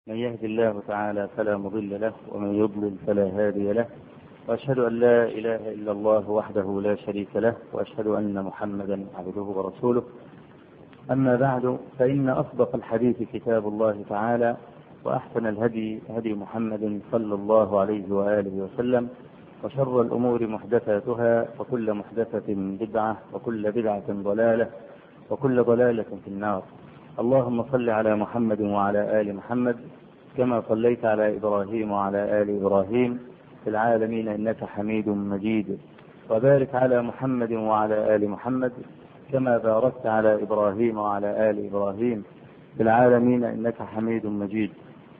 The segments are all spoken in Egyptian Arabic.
من يهد الله تعالى فلا مضل له ومن يضلل فلا هادي له واشهد ان لا اله الا الله وحده لا شريك له واشهد ان محمدا عبده ورسوله اما بعد فان اصدق الحديث كتاب الله تعالى واحسن الهدي هدي محمد صلى الله عليه واله وسلم وشر الامور محدثاتها وكل محدثه بدعه وكل بدعه ضلاله وكل ضلاله في النار اللهم صل على محمد وعلى ال محمد كما صليت على ابراهيم وعلى ال ابراهيم في العالمين انك حميد مجيد وبارك على محمد وعلى ال محمد كما باركت على ابراهيم وعلى ال ابراهيم في العالمين انك حميد مجيد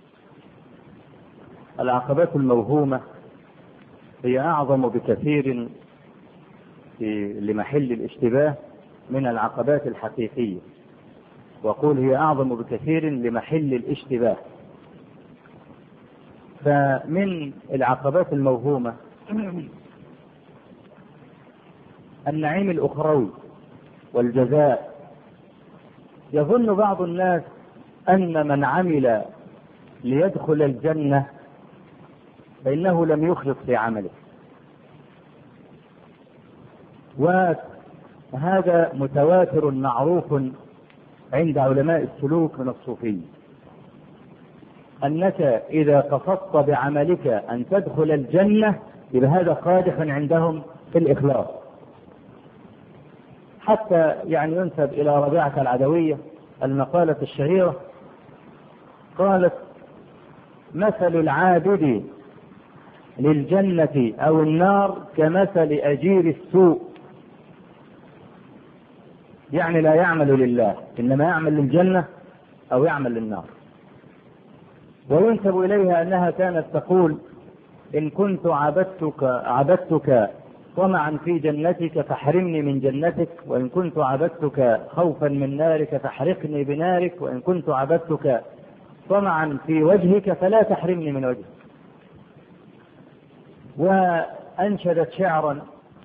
العقبات الموهومه هي اعظم بكثير في لمحل الاشتباه من العقبات الحقيقيه وقول هي اعظم بكثير لمحل الاشتباه فمن العقبات الموهومه النعيم الاخروي والجزاء يظن بعض الناس ان من عمل ليدخل الجنه فانه لم يخلص في عمله وهذا متواتر معروف عند علماء السلوك من الصوفية أنك إذا قصدت بعملك أن تدخل الجنة يبقى هذا قادح عندهم في الإخلاص حتى يعني ينسب إلى ربيعة العدوية المقالة الشهيرة قالت مثل العابد للجنة أو النار كمثل أجير السوء يعني لا يعمل لله إنما يعمل للجنة أو يعمل للنار وينسب إليها أنها كانت تقول إن كنت عبدتك عبدتك طمعا في جنتك فاحرمني من جنتك وإن كنت عبدتك خوفا من نارك فاحرقني بنارك وإن كنت عبدتك طمعا في وجهك فلا تحرمني من وجهك وأنشدت شعرا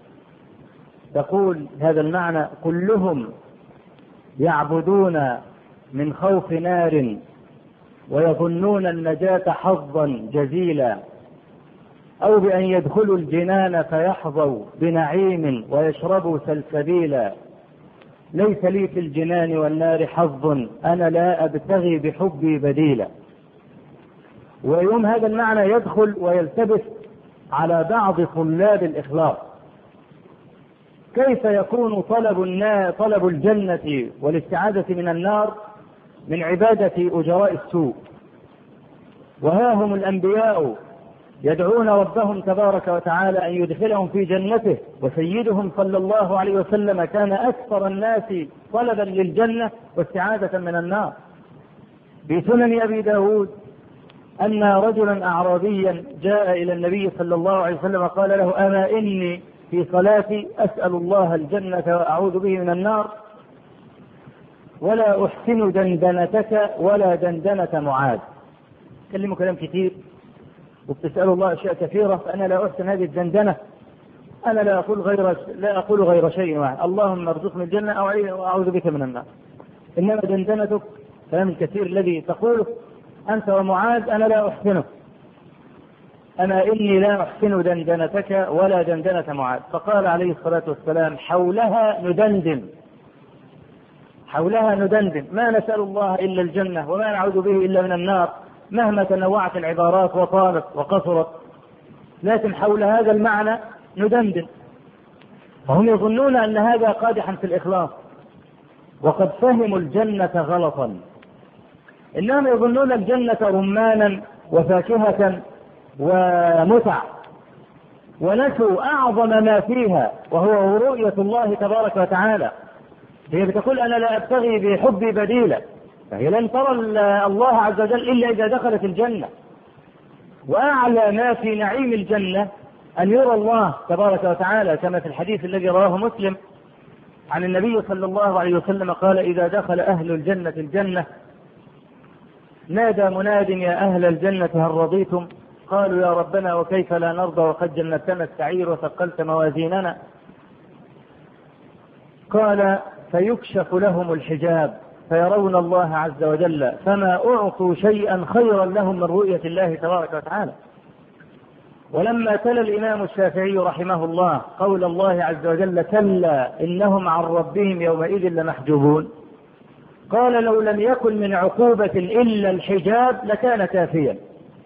تقول هذا المعنى كلهم يعبدون من خوف نار ويظنون النجاة حظا جزيلا أو بأن يدخلوا الجنان فيحظوا بنعيم ويشربوا سلسبيلا ليس لي في الجنان والنار حظ أنا لا أبتغي بحبي بديلا ويوم هذا المعنى يدخل ويلتبس على بعض طلاب الإخلاص كيف يكون طلب النا... طلب الجنة والاستعاذة من النار من عبادة أجراء السوء وها هم الأنبياء يدعون ربهم تبارك وتعالى أن يدخلهم في جنته وسيدهم صلى الله عليه وسلم كان أكثر الناس طلبا للجنة واستعاذة من النار في سنن أبي داود أن رجلا أعرابيا جاء إلى النبي صلى الله عليه وسلم قال له أما إني في صلاتي أسأل الله الجنة وأعوذ به من النار ولا أحسن دندنتك ولا دندنة معاذ تكلموا كلام كثير وبتسألوا الله أشياء كثيرة فأنا لا أحسن هذه الدندنة أنا لا أقول غير لا أقول غير شيء واحد اللهم ارزقني الجنة أو أعوذ بك من النار إنما دندنتك كلام الكثير الذي تقوله أنت ومعاذ أنا لا أحسنه أما إني لا أحسن دندنتك ولا دندنة معاذ فقال عليه الصلاة والسلام حولها ندندن حولها ندندن ما نسأل الله إلا الجنة وما نعوذ به إلا من النار مهما تنوعت العبارات وطالت وقصرت لكن حول هذا المعنى ندندن وهم يظنون أن هذا قادحا في الإخلاص وقد فهموا الجنة غلطا إنهم يظنون الجنة رمانا وفاكهة ومتع ونسوا أعظم ما فيها وهو رؤية الله تبارك وتعالى هي بتقول أنا لا أبتغي بحبي بديلا فهي لن ترى الله عز وجل إلا إذا دخلت الجنة وأعلى ما في نعيم الجنة أن يرى الله تبارك وتعالى كما في الحديث الذي رواه مسلم عن النبي صلى الله عليه وسلم قال إذا دخل أهل الجنة الجنة نادى مناد يا أهل الجنة هل رضيتم قالوا يا ربنا وكيف لا نرضى وقد جنتنا السعير وثقلت موازيننا قال فيكشف لهم الحجاب فيرون الله عز وجل فما أعطوا شيئا خيرا لهم من رؤية الله تبارك وتعالى ولما تلا الإمام الشافعي رحمه الله قول الله عز وجل كلا إنهم عن ربهم يومئذ لمحجوبون قال لو لم يكن من عقوبة إلا الحجاب لكان كافيا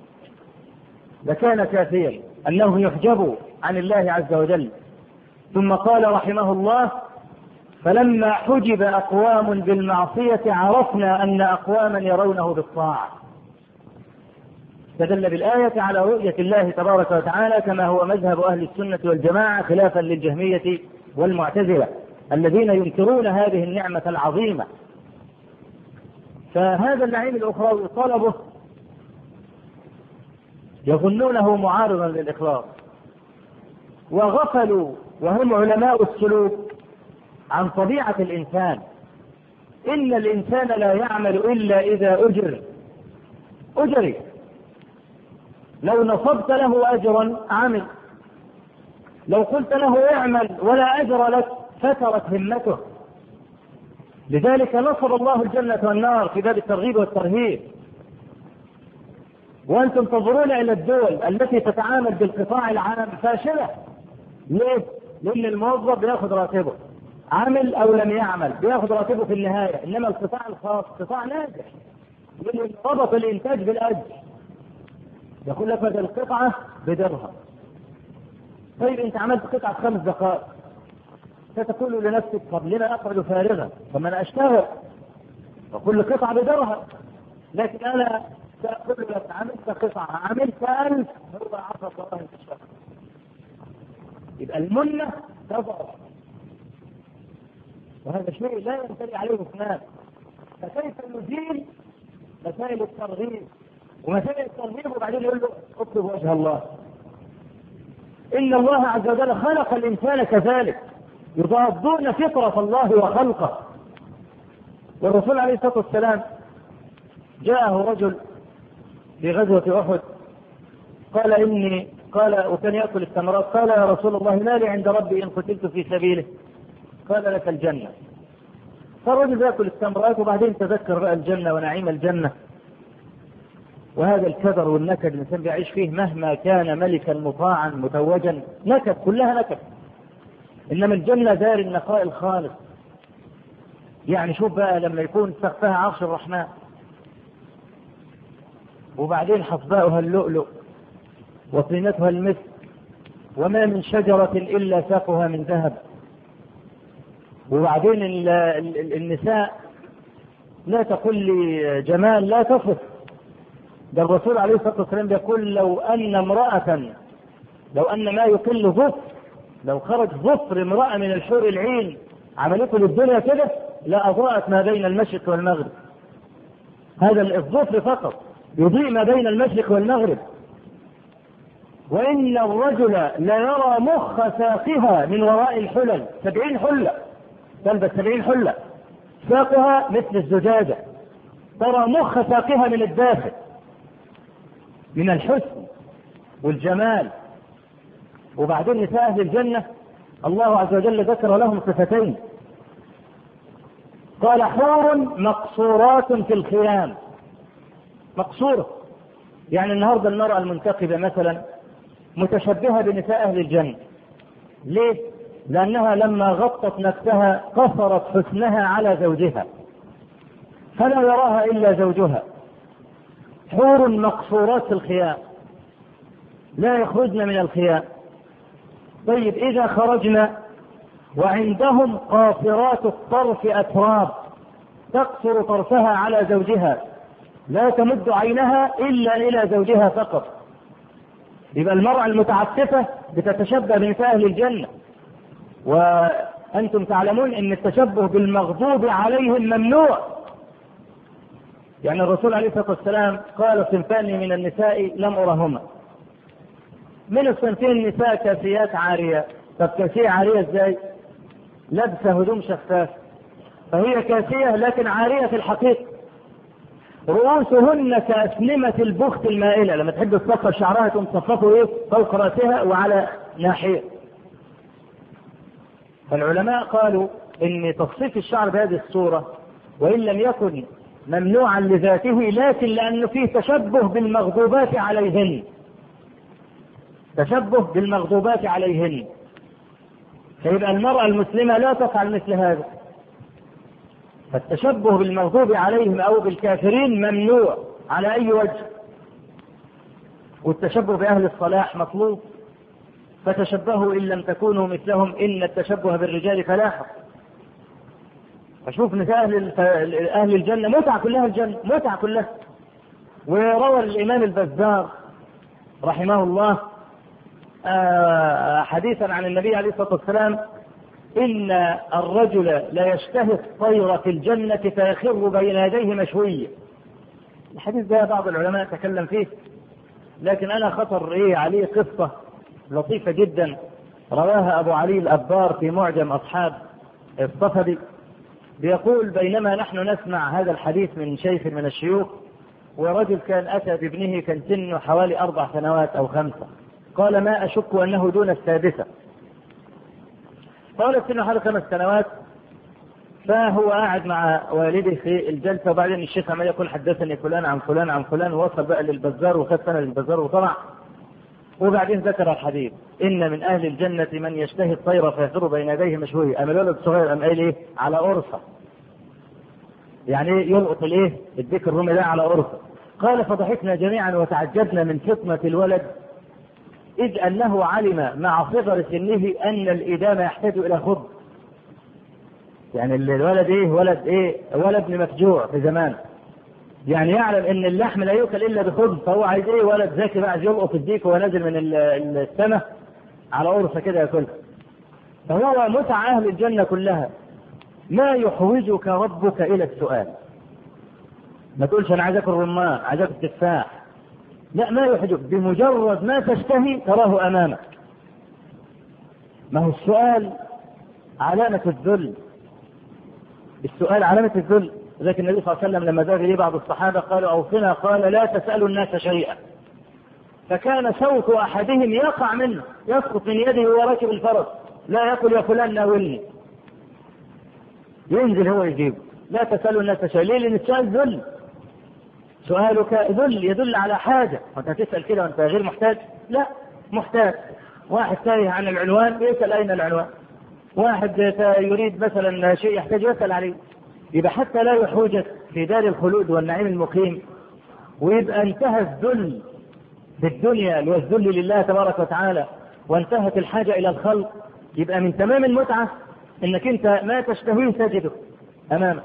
لكان كافيا أنه يحجب عن الله عز وجل ثم قال رحمه الله فلما حجب أقوام بالمعصية عرفنا أن أقواما يرونه بالطاعة استدل بالآية على رؤية الله تبارك وتعالى كما هو مذهب أهل السنة والجماعة خلافا للجهمية والمعتزلة الذين ينكرون هذه النعمة العظيمة فهذا النعيم الأخروي طلبه يظنونه معارضا للإخلاص وغفلوا وهم علماء السلوك عن طبيعة الإنسان إن الإنسان لا يعمل إلا إذا أجر أجري لو نصبت له أجرا عمل لو قلت له اعمل ولا أجر لك فترت همته لذلك نصر الله الجنة والنار في باب الترغيب والترهيب وأنتم تنظرون إلى الدول التي تتعامل بالقطاع العام فاشلة ليه؟ لأن الموظف بياخذ راتبه عمل أو لم يعمل بياخذ راتبه في النهاية إنما القطاع الخاص قطاع ناجح لأن ربط الإنتاج بالأجر يقول لك مثلا القطعة بدرهم طيب أنت عملت قطعة خمس دقائق فتقول لنفسك طب لما أقعد فارغا طب أنا أشتغل وكل قطعة بدرهم لكن أنا سأقول لك عملت قطعة عملت ألف هو عشر دراهم في الشهر يبقى المنة تظهر وهذا شيء لا ينبغي عليه اثنان فكيف نزيل مسائل الترغيب ومسائل الترغيب وبعدين يقول له اطلب وجه الله ان الله عز وجل خلق الانسان كذلك يضادون فطرة الله وخلقه والرسول عليه الصلاة والسلام جاءه رجل في غزوة أحد قال إني قال وكان يأكل التمرات قال يا رسول الله ما لي عند ربي إن قتلت في سبيله قال لك الجنة فالرجل يأكل التمرات وبعدين تذكر بقى الجنة ونعيم الجنة وهذا الكدر والنكد الإنسان بيعيش فيه مهما كان ملكا مطاعا متوجا نكد كلها نكد إنما الجنة دار النقاء الخالص يعني شوف بقى لما يكون سقفها عرش الرحمن وبعدين حصباؤها اللؤلؤ وطينتها المسك وما من شجرة إلا ساقها من ذهب وبعدين النساء لا تقول لي جمال لا تصف ده الرسول عليه الصلاة والسلام يقول لو أن امرأة لو أن ما يقل ظفر لو خرج ظفر امرأة من الحور العين عملته للدنيا كده لأضاءت ما بين المشرق والمغرب هذا الظفر فقط يضيء ما بين المشرق والمغرب وإن الرجل لا يرى مخ ساقها من وراء الحلل سبعين حلة تلبس سبعين حلة ساقها مثل الزجاجة ترى مخ ساقها من الداخل من الحسن والجمال وبعدين نساء أهل الجنة الله عز وجل ذكر لهم صفتين قال حور مقصورات في الخيام مقصورة يعني النهاردة المرأة المنتقبة مثلا متشبهة بنساء أهل الجنة ليه؟ لأنها لما غطت نفسها قصرت حسنها على زوجها فلا يراها إلا زوجها حور مقصورات في الخيام لا يخرجن من الخيام طيب إذا خرجنا وعندهم قاصرات الطرف أتراب تقصر طرفها على زوجها لا تمد عينها إلا إلى زوجها فقط يبقى المرأة المتعففة بتتشبه بنساء أهل الجنة وأنتم تعلمون أن التشبه بالمغضوب عليهم ممنوع يعني الرسول عليه الصلاة والسلام قال صنفان من النساء لم أرهما من الصنفين النساء كاسيات عارية طب كاسية عارية ازاي؟ لابسة هدوم شفاف فهي كاسية لكن عارية في الحقيقة رؤوسهن كأسنمة البخت المائلة لما تحب تصفر شعرها تقوم تصففه ايه فوق رأسها وعلى ناحية فالعلماء قالوا ان تصفيف الشعر بهذه الصورة وإن لم يكن ممنوعا لذاته لكن لأنه فيه تشبه بالمغضوبات عليهن تشبه بالمغضوبات عليهن فيبقى المرأة المسلمة لا تفعل مثل هذا فالتشبه بالمغضوب عليهم أو بالكافرين ممنوع على أي وجه والتشبه بأهل الصلاح مطلوب فتشبهوا إن لم تكونوا مثلهم إن التشبه بالرجال فلاح فشوف نساء أهل أهل الجنة متعة كلها الجنة متعة كلها وروى الإمام البزار رحمه الله آه، حديثا عن النبي عليه الصلاة والسلام إن الرجل لا يشتهي الطير في الجنة فيخر بين يديه مشويا الحديث ده بعض العلماء تكلم فيه لكن أنا خطر إيه عليه قصة لطيفة جدا رواها أبو علي الأبار في معجم أصحاب الصفدي بيقول بينما نحن نسمع هذا الحديث من شيخ من الشيوخ ورجل كان أتى بابنه كان سنه حوالي أربع سنوات أو خمسة قال ما أشك أنه دون السادسة قال سنه حوالي خمس سنوات فهو قاعد مع والده في الجلسة وبعدين الشيخ عمال يقول حدثني فلان عن فلان عن فلان ووصل بقى للبزار وخد سنة للبزار وطلع وبعدين ذكر الحديث إن من أهل الجنة من يشتهي الطير فيخر بين يديه مشوي أما الولد الصغير أم قايل إيه على قرصة يعني يلقط الإيه الديك الرومي ده على قرصة قال فضحكنا جميعا وتعجبنا من فطنة الولد إذ أنه علم مع صغر سنه أن الإدامة يحتاج إلى خبز يعني الولد إيه ولد إيه ولد مفجوع في زمان يعني يعلم ان اللحم لا يؤكل الا بخبز فهو عايز ايه ولد ذكي بقى عايز يلقط الديك وهو نازل من السماء على قرصه كده ياكلها فهو متع اهل الجنه كلها ما يحوجك ربك الى السؤال ما تقولش انا عايز اكل رمان عايز اكل تفاح لا ما يحوجك بمجرد ما تشتهي تراه امامك ما هو السؤال علامة الذل السؤال علامة الذل لكن النبي صلى الله عليه وسلم لما ذهب اليه بعض الصحابه قالوا اوصنا قال لا تسالوا الناس شيئا فكان صوت احدهم يقع منه يسقط من يده وهو راكب الفرس لا يقول يا فلان ناولني ينزل هو يجيب لا تسالوا الناس شيئا ليه؟ لان السؤال ذل سؤالك ذل يدل على حاجه وانت تسال كده وانت غير محتاج لا محتاج واحد تايه عن العنوان يسال اين العنوان واحد يريد مثلا شيء يحتاج يسال عليه يبقى حتى لا يحوجك في دار الخلود والنعيم المقيم ويبقى انتهى الذل بالدنيا والذل لله تبارك وتعالى وانتهت الحاجة إلى الخلق يبقى من تمام المتعة انك انت ما تشتهيه تجده امامك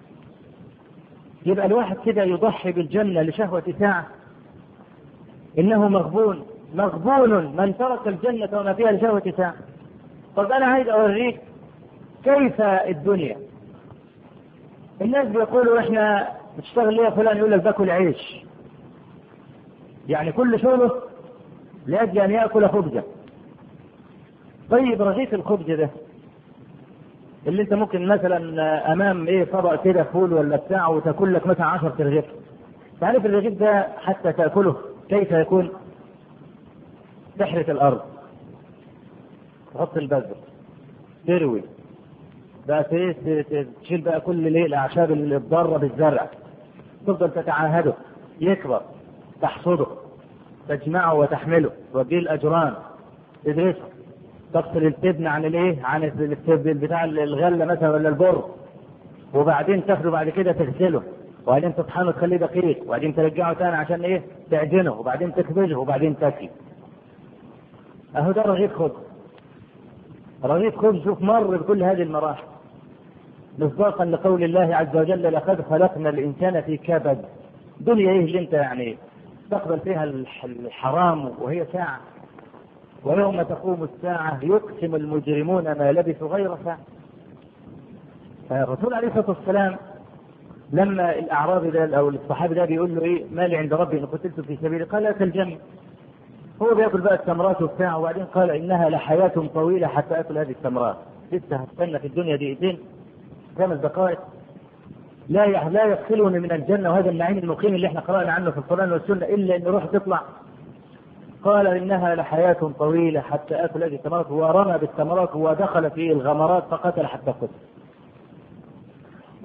يبقى الواحد كده يضحي بالجنة لشهوة ساعة انه مغبون مغبون من ترك الجنة وما فيها لشهوة ساعة طب انا عايز اوريك كيف الدنيا الناس بيقولوا احنا بتشتغل ليه يا فلان يقول لك باكل عيش يعني كل شغله لاجل ان ياكل خبزه طيب رغيف الخبز ده اللي انت ممكن مثلا امام ايه طبق كده فول ولا بتاع وتاكل لك مثلا 10 رغيف تعرف الرغيف ده حتى تاكله كيف يكون تحرث الارض تحط البذر تروي بقى تشيل بقى كل الايه الاعشاب الضاره بالزرع تفضل تتعاهده يكبر تحصده تجمعه وتحمله توديه الاجران تدرسه تفصل التبن عن الايه؟ عن التبن بتاع الغله مثلا ولا البر وبعدين تاخده بعد كده تغسله وبعدين تطحنه تخليه دقيق وبعدين ترجعه تاني عشان ايه؟ تعجنه وبعدين تكبجه وبعدين تاكله. اهو ده رغيف خبز. رغيف خبز شوف مر بكل هذه المراحل. مصداقا لقول الله عز وجل لقد خلقنا الانسان في كبد دنيا ايه اللي انت يعني تقبل فيها الحرام وهي ساعة ويوم تقوم الساعة يقسم المجرمون ما لبثوا غير ساعة فالرسول عليه الصلاة والسلام لما الأعرابي ده أو الصحابي ده بيقول له إيه مالي عند ربي إن قتلت في سبيله قال لا الجنة هو بياكل بقى التمرات وبتاع وبعدين قال إنها لحياة طويلة حتى آكل هذه التمرات لسه هستنى في الدنيا دقيقتين خمس دقائق لا لا يدخلني من الجنة وهذا النعيم المقيم اللي احنا قرأنا عنه في القرآن والسنة إلا أن روح تطلع قال إنها لحياة طويلة حتى آكل هذه الثمرات ورمى بالثمرات ودخل في الغمرات فقتل حتى قتل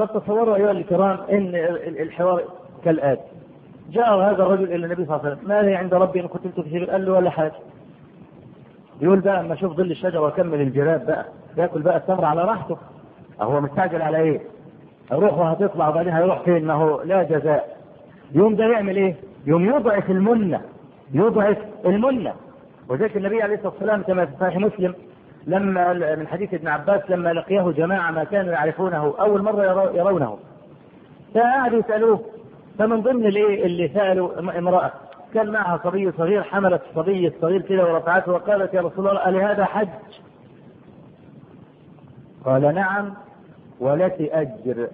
فتصوروا ايها الكرام ان الحوار كالاتي جاء هذا الرجل الى النبي صلى الله عليه وسلم ما لي عند ربي ان قتلت في سبيل قال له ولا حاجه يقول بقى اما اشوف ظل الشجره واكمل الجراب بقى ياكل بقى التمر على راحته هو مستعجل على ايه؟ اروح وهتطلع وبعدين هيروح فين؟ ما هو لا جزاء يوم ده يعمل ايه؟ يوم يضعف المنه يضعف المنه وذلك النبي عليه الصلاه والسلام كما في صحيح مسلم لما من حديث ابن عباس لما لقيه جماعه ما كانوا يعرفونه اول مره يرونه فقعدوا يسالوه فمن ضمن الايه اللي سالوا امراه كان معها صبي صغير حملت الصبي الصغير كده ورفعته وقالت يا رسول الله ألهذا حج؟ قال نعم ولك أجر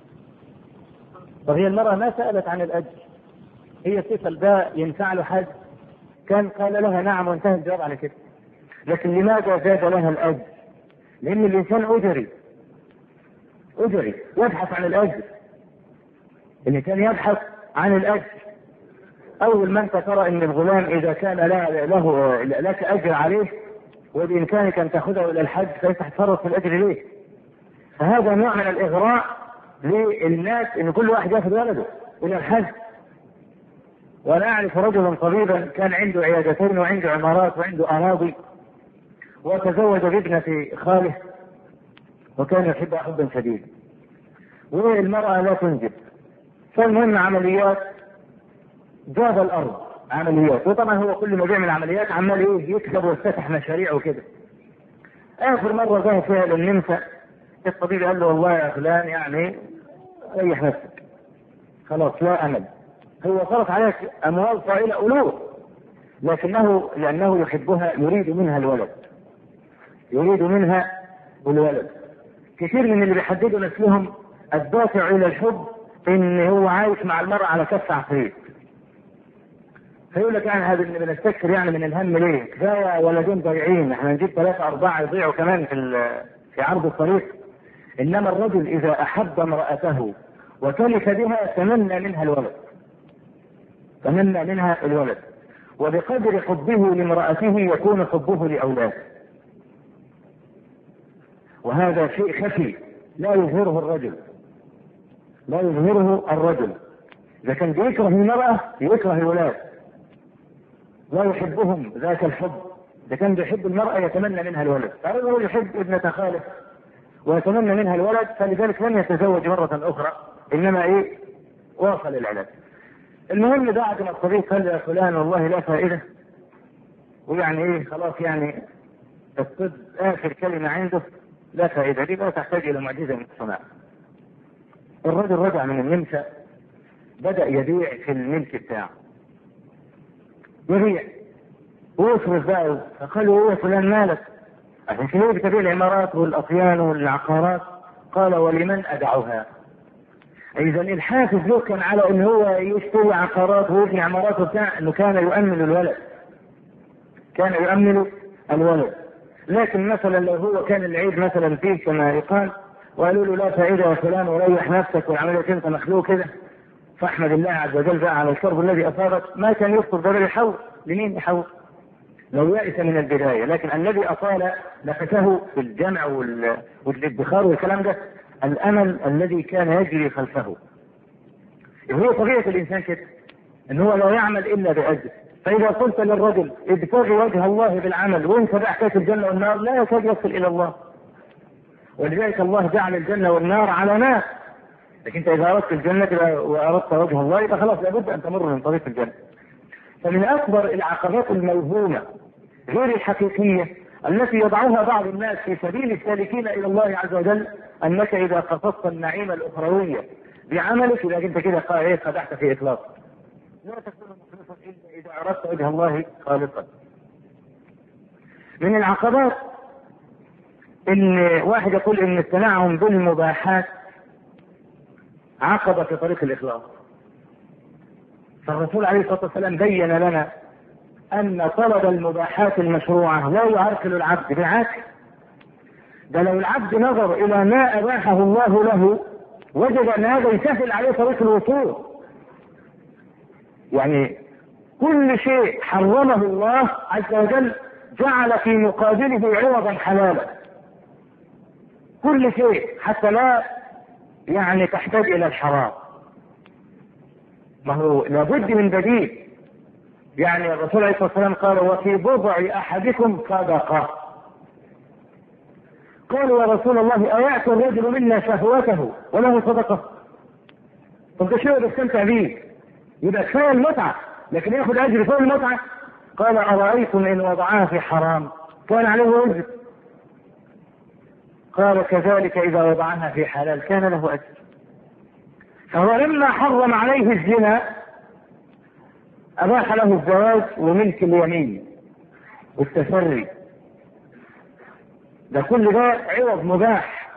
طب هي المرأة ما سألت عن الأجر هي تسأل ده ينفع له حج كان قال لها نعم وانتهى الجواب على كده لكن لماذا زاد لها الأجر لأن الإنسان أجري أجري يبحث عن الأجر الإنسان يبحث عن الأجر أول ما أنت ترى أن الغلام إذا كان له, له لك أجر عليه وبإمكانك أن تأخذه إلى الحج فأنت تتصرف في الأجر ليه؟ فهذا نوع من الإغراء للناس أن كل واحد يأخذ ولده إلى الحج وأنا أعرف رجلا طبيبا كان عنده عيادتين وعنده عمارات وعنده أراضي وتزوج بابنة خاله وكان يحبها حبا شديدا والمرأة لا تنجب فالمهم عمليات جاب الارض عمليات وطبعا هو كل ما بيعمل عمليات عمال ايه يكسب ويفتح مشاريع وكده اخر مره ذهب فيها للنمسا الطبيب قال له والله يا فلان يعني ريح نفسك خلاص لا امل هو صرف عليك اموال طائله الوف لكنه لانه يحبها يريد منها الولد يريد منها الولد كثير من اللي بيحددوا نفسهم الدافع الى الحب ان هو عايش مع المرأة على كف عفريت فيقول لك يعني هذا اللي بنستكثر يعني من الهم ليه؟ كفايه ولدين ضايعين احنا نجيب ثلاثه اربعه يضيعوا كمان في في عرض الطريق انما الرجل اذا احب امراته وكلف بها تمنى منها الولد. تمنى منها الولد. وبقدر حبه لامراته يكون حبه لاولاده. وهذا شيء خفي لا يظهره الرجل. لا يظهره الرجل. اذا كان بيكره المراه يكره الولاد. لا يحبهم ذاك الحب إذا كان بيحب المرأة يتمنى منها الولد فالرجل يحب ابنة خاله ويتمنى منها الولد فلذلك لم يتزوج مرة أخرى إنما إيه واصل العلاج المهم بعد ما الطبيب قال يا فلان والله لا فائدة ويعني إيه خلاص يعني الطب آخر كلمة عنده لا فائدة دي لا تحتاج إلى معجزة من السماء الرجل رجع من النمسا بدأ يبيع في الملك بتاعه يبيع ويصرف بقى فقالوا هو فلان مالك عشان كده بتبيع العمارات والاطيان والعقارات قال ولمن ادعوها اذا الحافز له كان على ان هو يشتري عقارات ويبني عمارات وبتاع انه كان يؤمن الولد كان يؤمن الولد لكن مثلا لو هو كان العيب مثلا فيه كما يقال وقالوا له لا فائده يا فلان وريح نفسك والعمليه انت مخلوق كده فاحمد الله عز وجل بقى على الكرب الذي اصابك ما كان يخطر ببال يحول لمين يحول؟ لو يأس من البداية لكن الذي أطال نفسه في الجمع والادخار والكلام ده الأمل الذي كان يجري خلفه هو طبيعة الإنسان كده إن هو لا يعمل إلا بأجر فإذا قلت للرجل ابتغي وجه الله بالعمل وانت بقى حكاية الجنة والنار لا يكاد يصل إلى الله ولذلك الله جعل الجنة والنار على ناس لكن انت اذا اردت الجنه واردت وجه الله يبقى خلاص لابد ان تمر من طريق الجنه. فمن اكبر العقبات الموهومه غير الحقيقيه التي يضعها بعض الناس في سبيل السالكين الى الله عز وجل انك اذا قصدت النعيم الاخرويه بعملك يبقى انت كده ايه خدعت في اخلاص. لا تكون مخلصا الا اذا اردت وجه الله خالصا. من العقبات ان واحد يقول ان التنعم بالمباحات عقبة في طريق الإخلاص فالرسول عليه الصلاة والسلام بين لنا أن طلب المباحات المشروعة لا يعرقل العبد بالعكس ده لو العبد نظر إلى ما أباحه الله له وجد أن هذا يسهل عليه طريق الوصول يعني كل شيء حرمه الله عز وجل جعل في مقابله عوضا حلالا كل شيء حتى لا يعني تحتاج الى الحرام ما هو لابد من بديل يعني الرسول عليه الصلاه والسلام قال وفي بضع احدكم صدقه قالوا يا رسول الله اياتي الرجل منا شهوته وله صدقه طب ده شيء بيستمتع بيه يبقى كفايه المتعه لكن ياخذ اجر فوق المتعه قال ارايتم ان وضعها في حرام كان عليه وزر قال كذلك اذا وضعها في حلال كان له اجر فهو لما حرم عليه الزنا اباح له الزواج وملك اليمين والتسري ده كل ده عوض مباح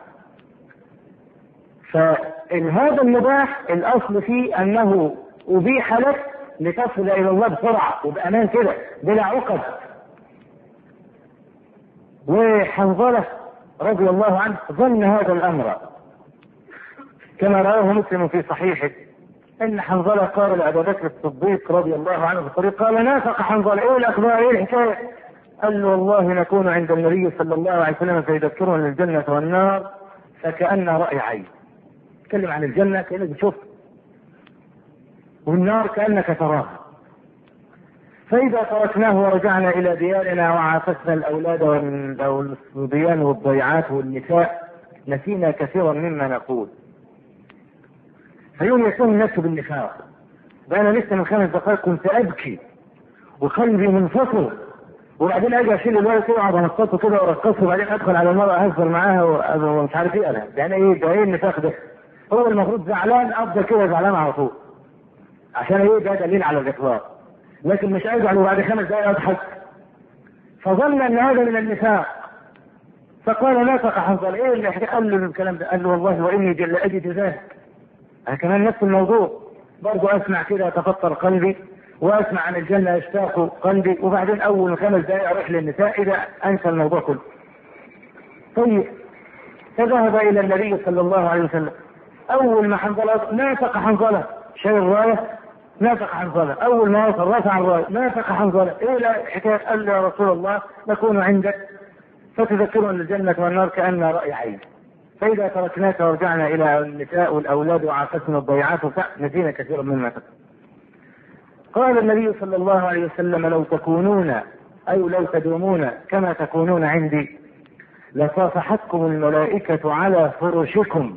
فهذا المباح الاصل فيه انه ابيح لك لتصل الى الله بسرعه وبامان كده بلا عقد وحنظله رضي الله عنه ظن هذا الامر كما رواه مسلم في صحيحه ان حنظله قال لابي بكر الصديق رضي الله عنه في الطريق قال نافق حنظله ايه الاخبار ايه الحكايه؟ قال له والله نكون عند النبي صلى الله عليه وسلم فيذكرنا الجنه والنار فكأن رأي عين. تكلم عن الجنه كانك بتشوف والنار كانك تراها. فإذا تركناه ورجعنا إلى ديارنا وعافسنا الأولاد والصبيان والضيعات والنساء نسينا كثيرا مما نقول فيوم يكون الناس بالنفاق ده انا لسه من خمس دقائق كنت ابكي وقلبي منفصل وبعدين اجي اشيل الولد كده واقعد انقصه كده وارقصه وبعدين ادخل على المراه اهزر معاها ومش عارف ايه انا ده انا ايه ده ايه النفاق ده؟ هو المفروض زعلان افضل كده زعلان على طول عشان ايه ده دليل على الاطلاق لكن مش ازعل وبعد خمس دقائق اضحك فظن ان هذا من النفاق فقال لا تقع حنظل ايه اللي قال له الكلام ده؟ قال له والله واني جل اجد ذلك انا كمان نفس الموضوع برضه اسمع كده يتفطر قلبي واسمع عن الجنه يشتاق قلبي وبعدين اول خمس دقائق اروح للنساء اذا انسى الموضوع كله. طيب فذهب الى النبي صلى الله عليه وسلم اول ما حنظله نافق حنظله شايل الرايه نافق حنظله اول ما وصل رفع الرايه نافق حنظله ايه لا حكايه قال يا رسول الله نكون عندك فتذكرنا الجنه والنار كان راي عين. فإذا تركناك ورجعنا إلى النساء والأولاد وعافتنا الضيعات نسينا كثيرا مما تكون. قال النبي صلى الله عليه وسلم لو تكونون أو لو تدومون كما تكونون عندي لصافحتكم الملائكة على فرشكم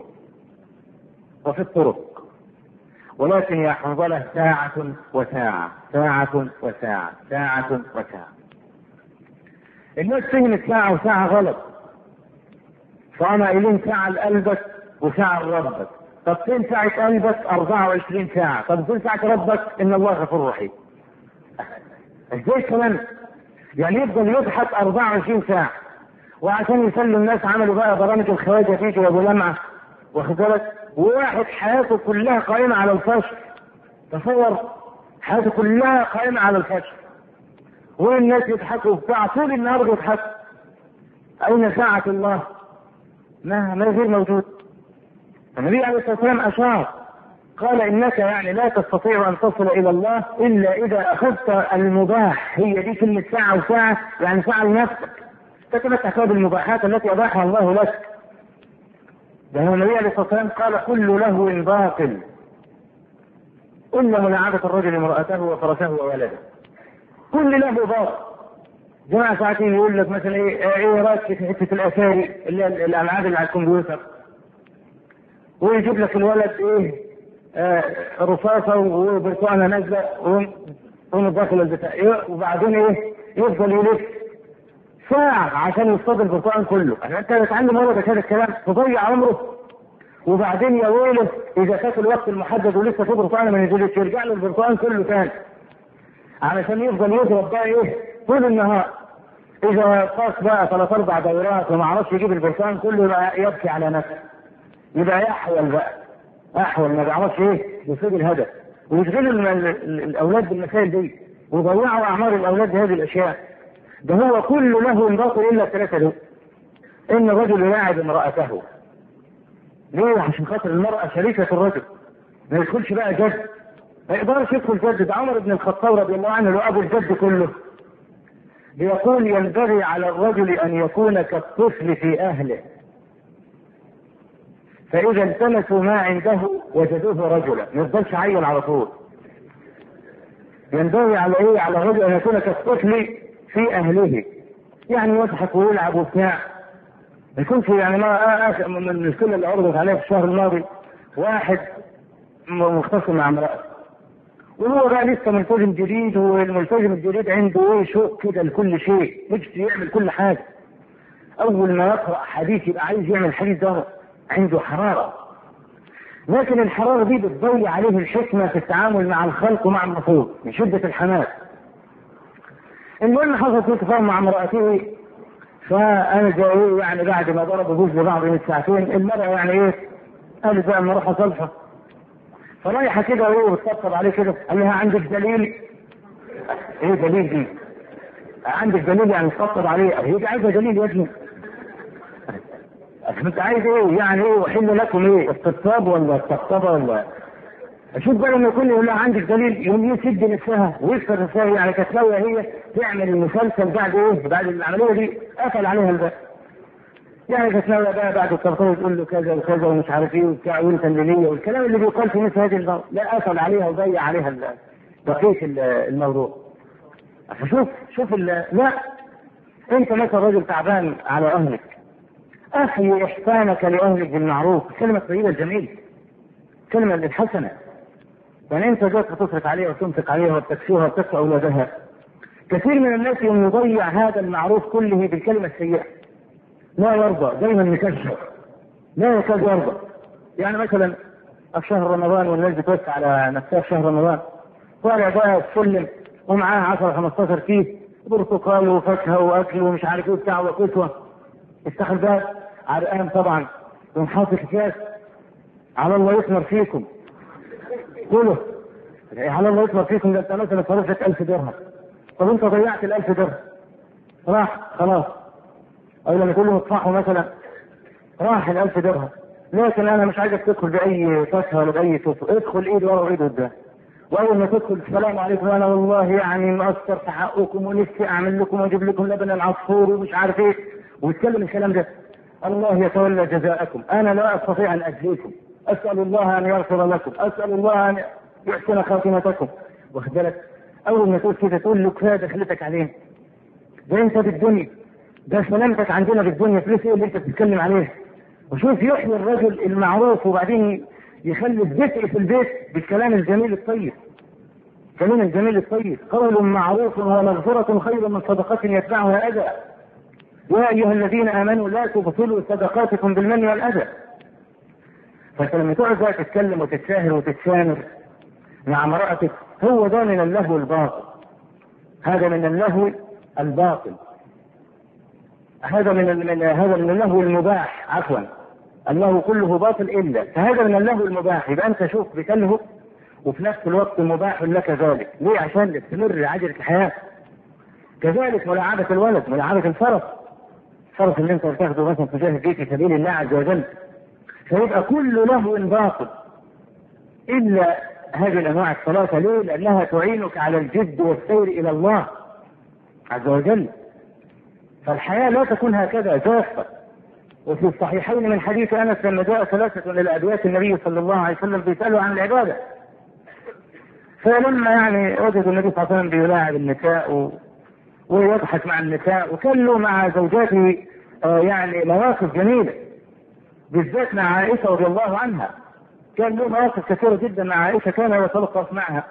وفي الطرق ولكن يا حنظلة ساعة وساعة ساعة وساعة ساعة وساعة الناس فهمت ساعة وساعة غلط فأنا قايلين ساعة لقلبك وساعة لربك طب فين ساعة قلبك 24 ساعة طب فين ساعة ربك إن الله غفور رحيم ازاي الكلام يعني يفضل يضحك 24 ساعة وعشان يسلوا الناس عملوا بقى برامج الخواجة فيك وابو لمعة واخد بالك وواحد حياته كلها قائمة على الفشل تصور حياته كلها قائمة على الفشل والناس يضحكوا بتاع طول النهار بيضحكوا أين ساعة الله؟ ما ما غير موجود النبي عليه الصلاه والسلام اشار قال انك يعني لا تستطيع ان تصل الى الله الا اذا اخذت المباح هي دي كلمه ساعه وساعه يعني ساعه لنفسك تتمتع بالمباحات التي اباحها الله لك لأن النبي عليه الصلاة والسلام قال كل لهو باطل إلا ملاعبة الرجل امرأته وفرسه وولده كل لهو باطل جماعة ساعتين يقول لك مثلا ايه ايه رايك في حته الاتاري اللي هي الالعاب اللي على الكمبيوتر ويجيب لك الولد ايه آه رصاصه وبرتقانه نازله ويقوم داخل البتاع إيه وبعدين ايه يفضل يلف ساعة عشان يصطاد البرتقال كله، انت تتعلم ولد هذا الكلام تضيع عمره وبعدين يا ويله اذا فات الوقت المحدد ولسه في برتقانه ما نزلتش يرجع له البرتقال كله تاني. علشان يفضل يضرب بقى ايه طول النهار اذا قاس بقى ثلاث اربع دورات وما عرفش يجيب البرتقال كله يبقى يبكي على نفسه يبقى يحول بقى احول ما بيعرفش ايه يصيب الهدف ويشغلوا الاولاد بالمسائل دي ويضيعوا اعمار الاولاد بهذه الاشياء ده هو كل له باطل الا الثلاثه دول ان الرجل يلاعب امراته ليه عشان خاطر المراه شريكه الرجل ما يدخلش بقى جد ما يقدرش يدخل جد ده عمر بن الخطاب رضي الله عنه اللي ابو الجد كله بيقول ينبغي على الرجل ان يكون كالطفل في اهله فإذا التمسوا ما عنده وجدوه رجلا ما يفضلش عيل على طول ينبغي على ايه على الرجل ان يكون كالطفل في اهله يعني يضحك ويلعب وبتاع ما يكونش يعني ما آخر من المشكله اللي عرضت عليها في الشهر الماضي واحد مختصم مع امرأة وهو بقى لسه ملتزم جديد والملتزم الجديد عنده ايه شوق كده لكل شيء نفسه يعمل كل حاجه اول ما يقرا حديث يبقى عايز يعمل الحديث ده عنده حراره لكن الحراره دي بتضيع عليه الحكمه في التعامل مع الخلق ومع النفوس من شده الحماس المهم حصلت في تفاهم مع امرأته فانا جاي يعني بعد ما ضربوا بوز لبعض من ساعتين المرأة يعني ايه قالت بقى اما اروح اصلحه فرايحه كده وايه بتطبطب عليه كده قال لها عندك دليل ايه دليل دي؟ عندك دليل يعني تطبطب عليه هي دي عايزه دليل يا ابني انت عايز ايه يعني ايه وحل لكم ايه الطبطاب ولا الطبطبه ولا اشوف بقى لما يكون يقول لها عندك دليل يوم يسد نفسها ويكسر نفسها يعني كانت ناويه هي تعمل المسلسل بعد ايه بعد العمليه دي قفل عليها الباب يعني كانت ناويه بقى بعد الطبطبه تقول له كذا وكذا ومش عارف ايه وبتاع وانت اللي ليا والكلام اللي بيقال في مثل هذه الموضوع لا قفل عليها وضيع عليها بقيه الموضوع فشوف شوف لا انت مثلا راجل تعبان على اهلك احيي احسانك لاهلك بالمعروف الكلمه الطيبه الجميله الكلمه الحسنه يعني انت جاك تصرف عليها وتنفق عليها وتكسوها وتكسو اولادها كثير من الناس يوم يضيع هذا المعروف كله بالكلمه السيئه لا يرضى دايما مكشر لا يكاد يرضى يعني مثلا في شهر رمضان والناس بتوسع على نفسها في شهر رمضان طالع بقى السلم ومعاه 10 15 كيس برتقال وفاكهه واكل ومش عارف ايه وبتاع وكسوه استخدم بقى عرقان طبعا ومحاطط كاس على الله يثمر فيكم قولوا على الله يثمر فيكم ده انت مثلا صرف لك 1000 درهم طب انت ضيعت ال 1000 درهم راح خلاص او لما تقول له اطفحوا مثلا راح ال 1000 درهم لكن انا مش عايزك تدخل باي فاكهه ولا باي توف ادخل ايد ورا وايد قدام واول ما تدخل السلام عليكم انا والله يعني مقصر في حقكم ونفسي اعمل لكم واجيب لكم لبن العصفور ومش عارف ايه ويتكلم الكلام ده الله يتولى جزاءكم انا لا استطيع ان اجزيكم اسال الله ان يغفر لكم اسال الله ان يحسن خاتمتكم واخد بالك اول ما تقول كده تقول له كفايه دخلتك عليه ده انت بالدنيا ده سلامتك عندنا بالدنيا فلوس ايه اللي انت بتتكلم عليه وشوف يحيي الرجل المعروف وبعدين يخلي الدفء في البيت بالكلام الجميل الطيب الكلام الجميل الطيب قول معروف ومغفرة خير من صدقة يتبعها أذى يا أيها الذين آمنوا لا تبطلوا صدقاتكم بالمن والأذى فانت لما تقعد بقى تتكلم وتتساهل وتتسامر مع امرأتك هو ده من اللهو الباطل هذا من اللهو الباطل هذا من من هذا من اللهو المباح عفوا اللهو كله باطل الا فهذا من اللهو المباح يبقى انت شوف بتلهو وفي نفس الوقت مباح لك ذلك ليه عشان تستمر عجلة الحياة كذلك ملاعبة الولد ملاعبة الفرس الفرس اللي انت بتاخده مثلا تجاهد بيه في سبيل الله عز وجل فيبقى كل لهو باطل الا هذه الانواع الثلاثه ليه؟ لانها تعينك على الجد والسير الى الله عز وجل فالحياه لا تكون هكذا جافه وفي الصحيحين من حديث انس لما جاء ثلاثه الى ادوات النبي صلى الله عليه وسلم بيسالوا عن العباده فلما يعني وجدوا النبي صلى الله عليه وسلم بيلاعب النساء و... ويضحك مع النساء وكان له مع زوجاته آه يعني مواقف جميله بالذات مع عائشه رضي الله عنها كان له مواقف كثيره جدا مع عائشه كان يتلطف معها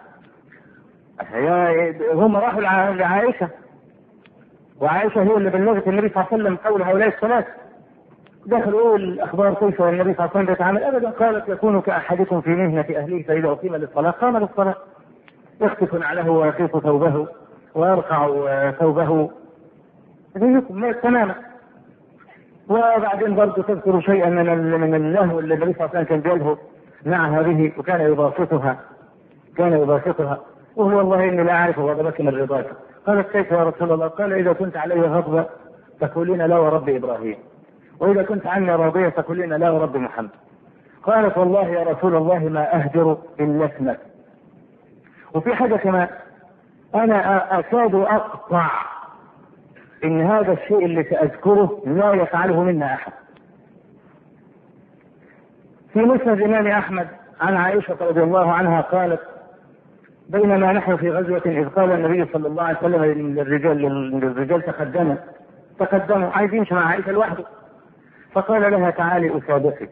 هم راحوا لعائشه وعائشه هي اللي بلغت النبي صلى الله عليه وسلم قول هؤلاء الثلاث دخل يقول الاخبار كيف النبي صلى الله عليه وسلم يتعامل ابدا قالت يكون كاحدكم في مهنه اهله فاذا اقيم للصلاه قام للصلاه يخطف نعله ويخيط ثوبه ويرقع ثوبه زيكم تماما وبعدين برضه تذكر شيئا من من اللهو اللي النبي صلى الله عليه وسلم كان بيلهو معها به وكان يباسطها كان يباسطها وهو والله اني لا اعرف غضبك من رضاك قالت كيف يا رسول الله قال اذا كنت علي غضبا تقولين لا ورب ابراهيم واذا كنت عني راضيه تقولين لا ورب محمد قالت والله يا رسول الله ما اهجر الا اسمك وفي حاجه كمان انا اكاد اقطع ان هذا الشيء اللي ساذكره لا يفعله منا احد في مسند الإمام أحمد عن عائشة رضي الله عنها قالت بينما نحن في غزوة إذ قال النبي صلى الله عليه وسلم للرجال للرجال تقدموا تقدموا عايز يمشي مع عائشة لوحده فقال لها تعالي أسابقك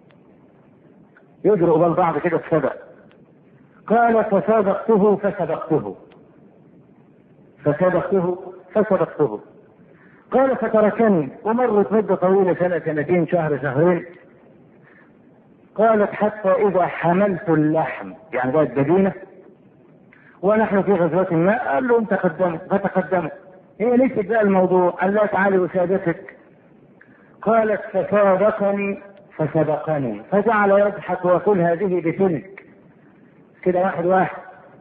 يجرؤ بين بعض كده السبق قال فسابقته فسبقته فسبقته فسبقته قال فتركني ومرت مدة طويلة سنة سنتين شهر شهرين قالت حتى إذا حملت اللحم يعني بقت بدينة ونحن في غزوة ما قال لهم تقدموا فتقدموا هي ليست بقى الموضوع قال لا تعالي أسابقك قالت فسابقني فسبقني فجعل يضحك ويقول هذه بتلك كده واحد واحد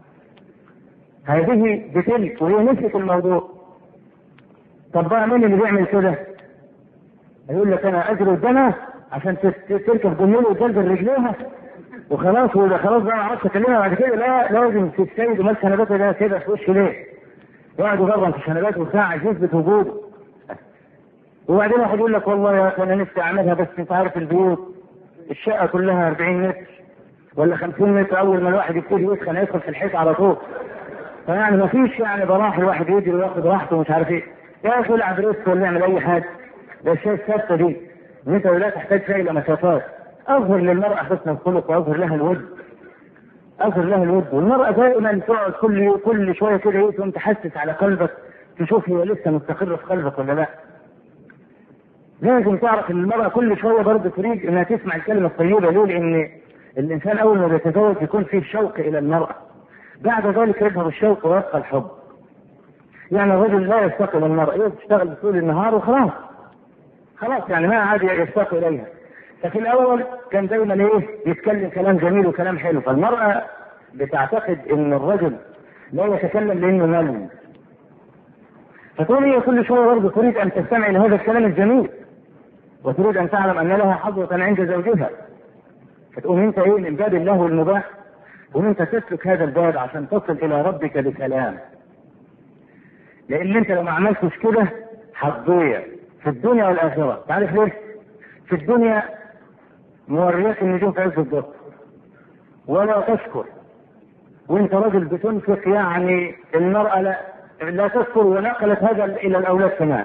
هذه بتلك وهي نسيت الموضوع طب بقى مين اللي بيعمل كده؟ يقول لك انا اجري قدامها عشان تركب جميل وتدلدل رجليها وخلاص وده خلاص بقى ما اعرفش اكلمها بعد كده لا لازم تتسيد ومال شنباته ده كده في وش ليه؟ يقعد يضرب في شنباته وبتاع عايز يثبت وجوده وبعدين واحد يقول لك والله يا اخي انا نفسي اعملها بس انت عارف البيوت الشقه كلها 40 متر ولا 50 متر اول ما الواحد يبتدي يسخن يدخل في الحيط على طول فيعني ما فيش يعني براح الواحد يجري وياخد راحته ومش عارف ايه يا اخي العب ريسك ولا اعمل اي حاجه ده الشيء الثابته دي ان انت لا تحتاج شيء الى مسافات اظهر للمراه حسن الخلق واظهر لها الود اظهر لها الود والمراه دائما تقعد كل كل شويه كده ايه تقوم تحسس على قلبك تشوف هي لسه مستقره في قلبك ولا لا لازم تعرف ان المراه كل شويه برضه تريد انها تسمع الكلمه الطيبه ليه؟ لان الانسان اول ما بيتزوج يكون فيه شوق الى المراه بعد ذلك يظهر الشوق ويبقى الحب يعني الرجل لا يشتاق الى المراه هي بتشتغل طول النهار وخلاص خلاص يعني ما عاد يشتاق اليها ففي الاول كان دايما ايه يتكلم كلام جميل وكلام حلو فالمراه بتعتقد ان الرجل لا يتكلم لانه ملل فتقول هي كل شويه برضه تريد ان تستمع الى هذا الكلام الجميل وتريد ان تعلم ان لها حظوه عند زوجها فتقوم انت ايه من باب اللهو المباح تقوم انت تسلك هذا الباب عشان تصل الى ربك بسلام لان انت لو ما عملتش كده هتضيع في الدنيا والاخره تعرف ليه؟ في الدنيا موريات النجوم في عز الظهر ولا تشكر وانت راجل بتنفق يعني المرأة لا لا تشكر ونقلت هذا الى الاولاد كمان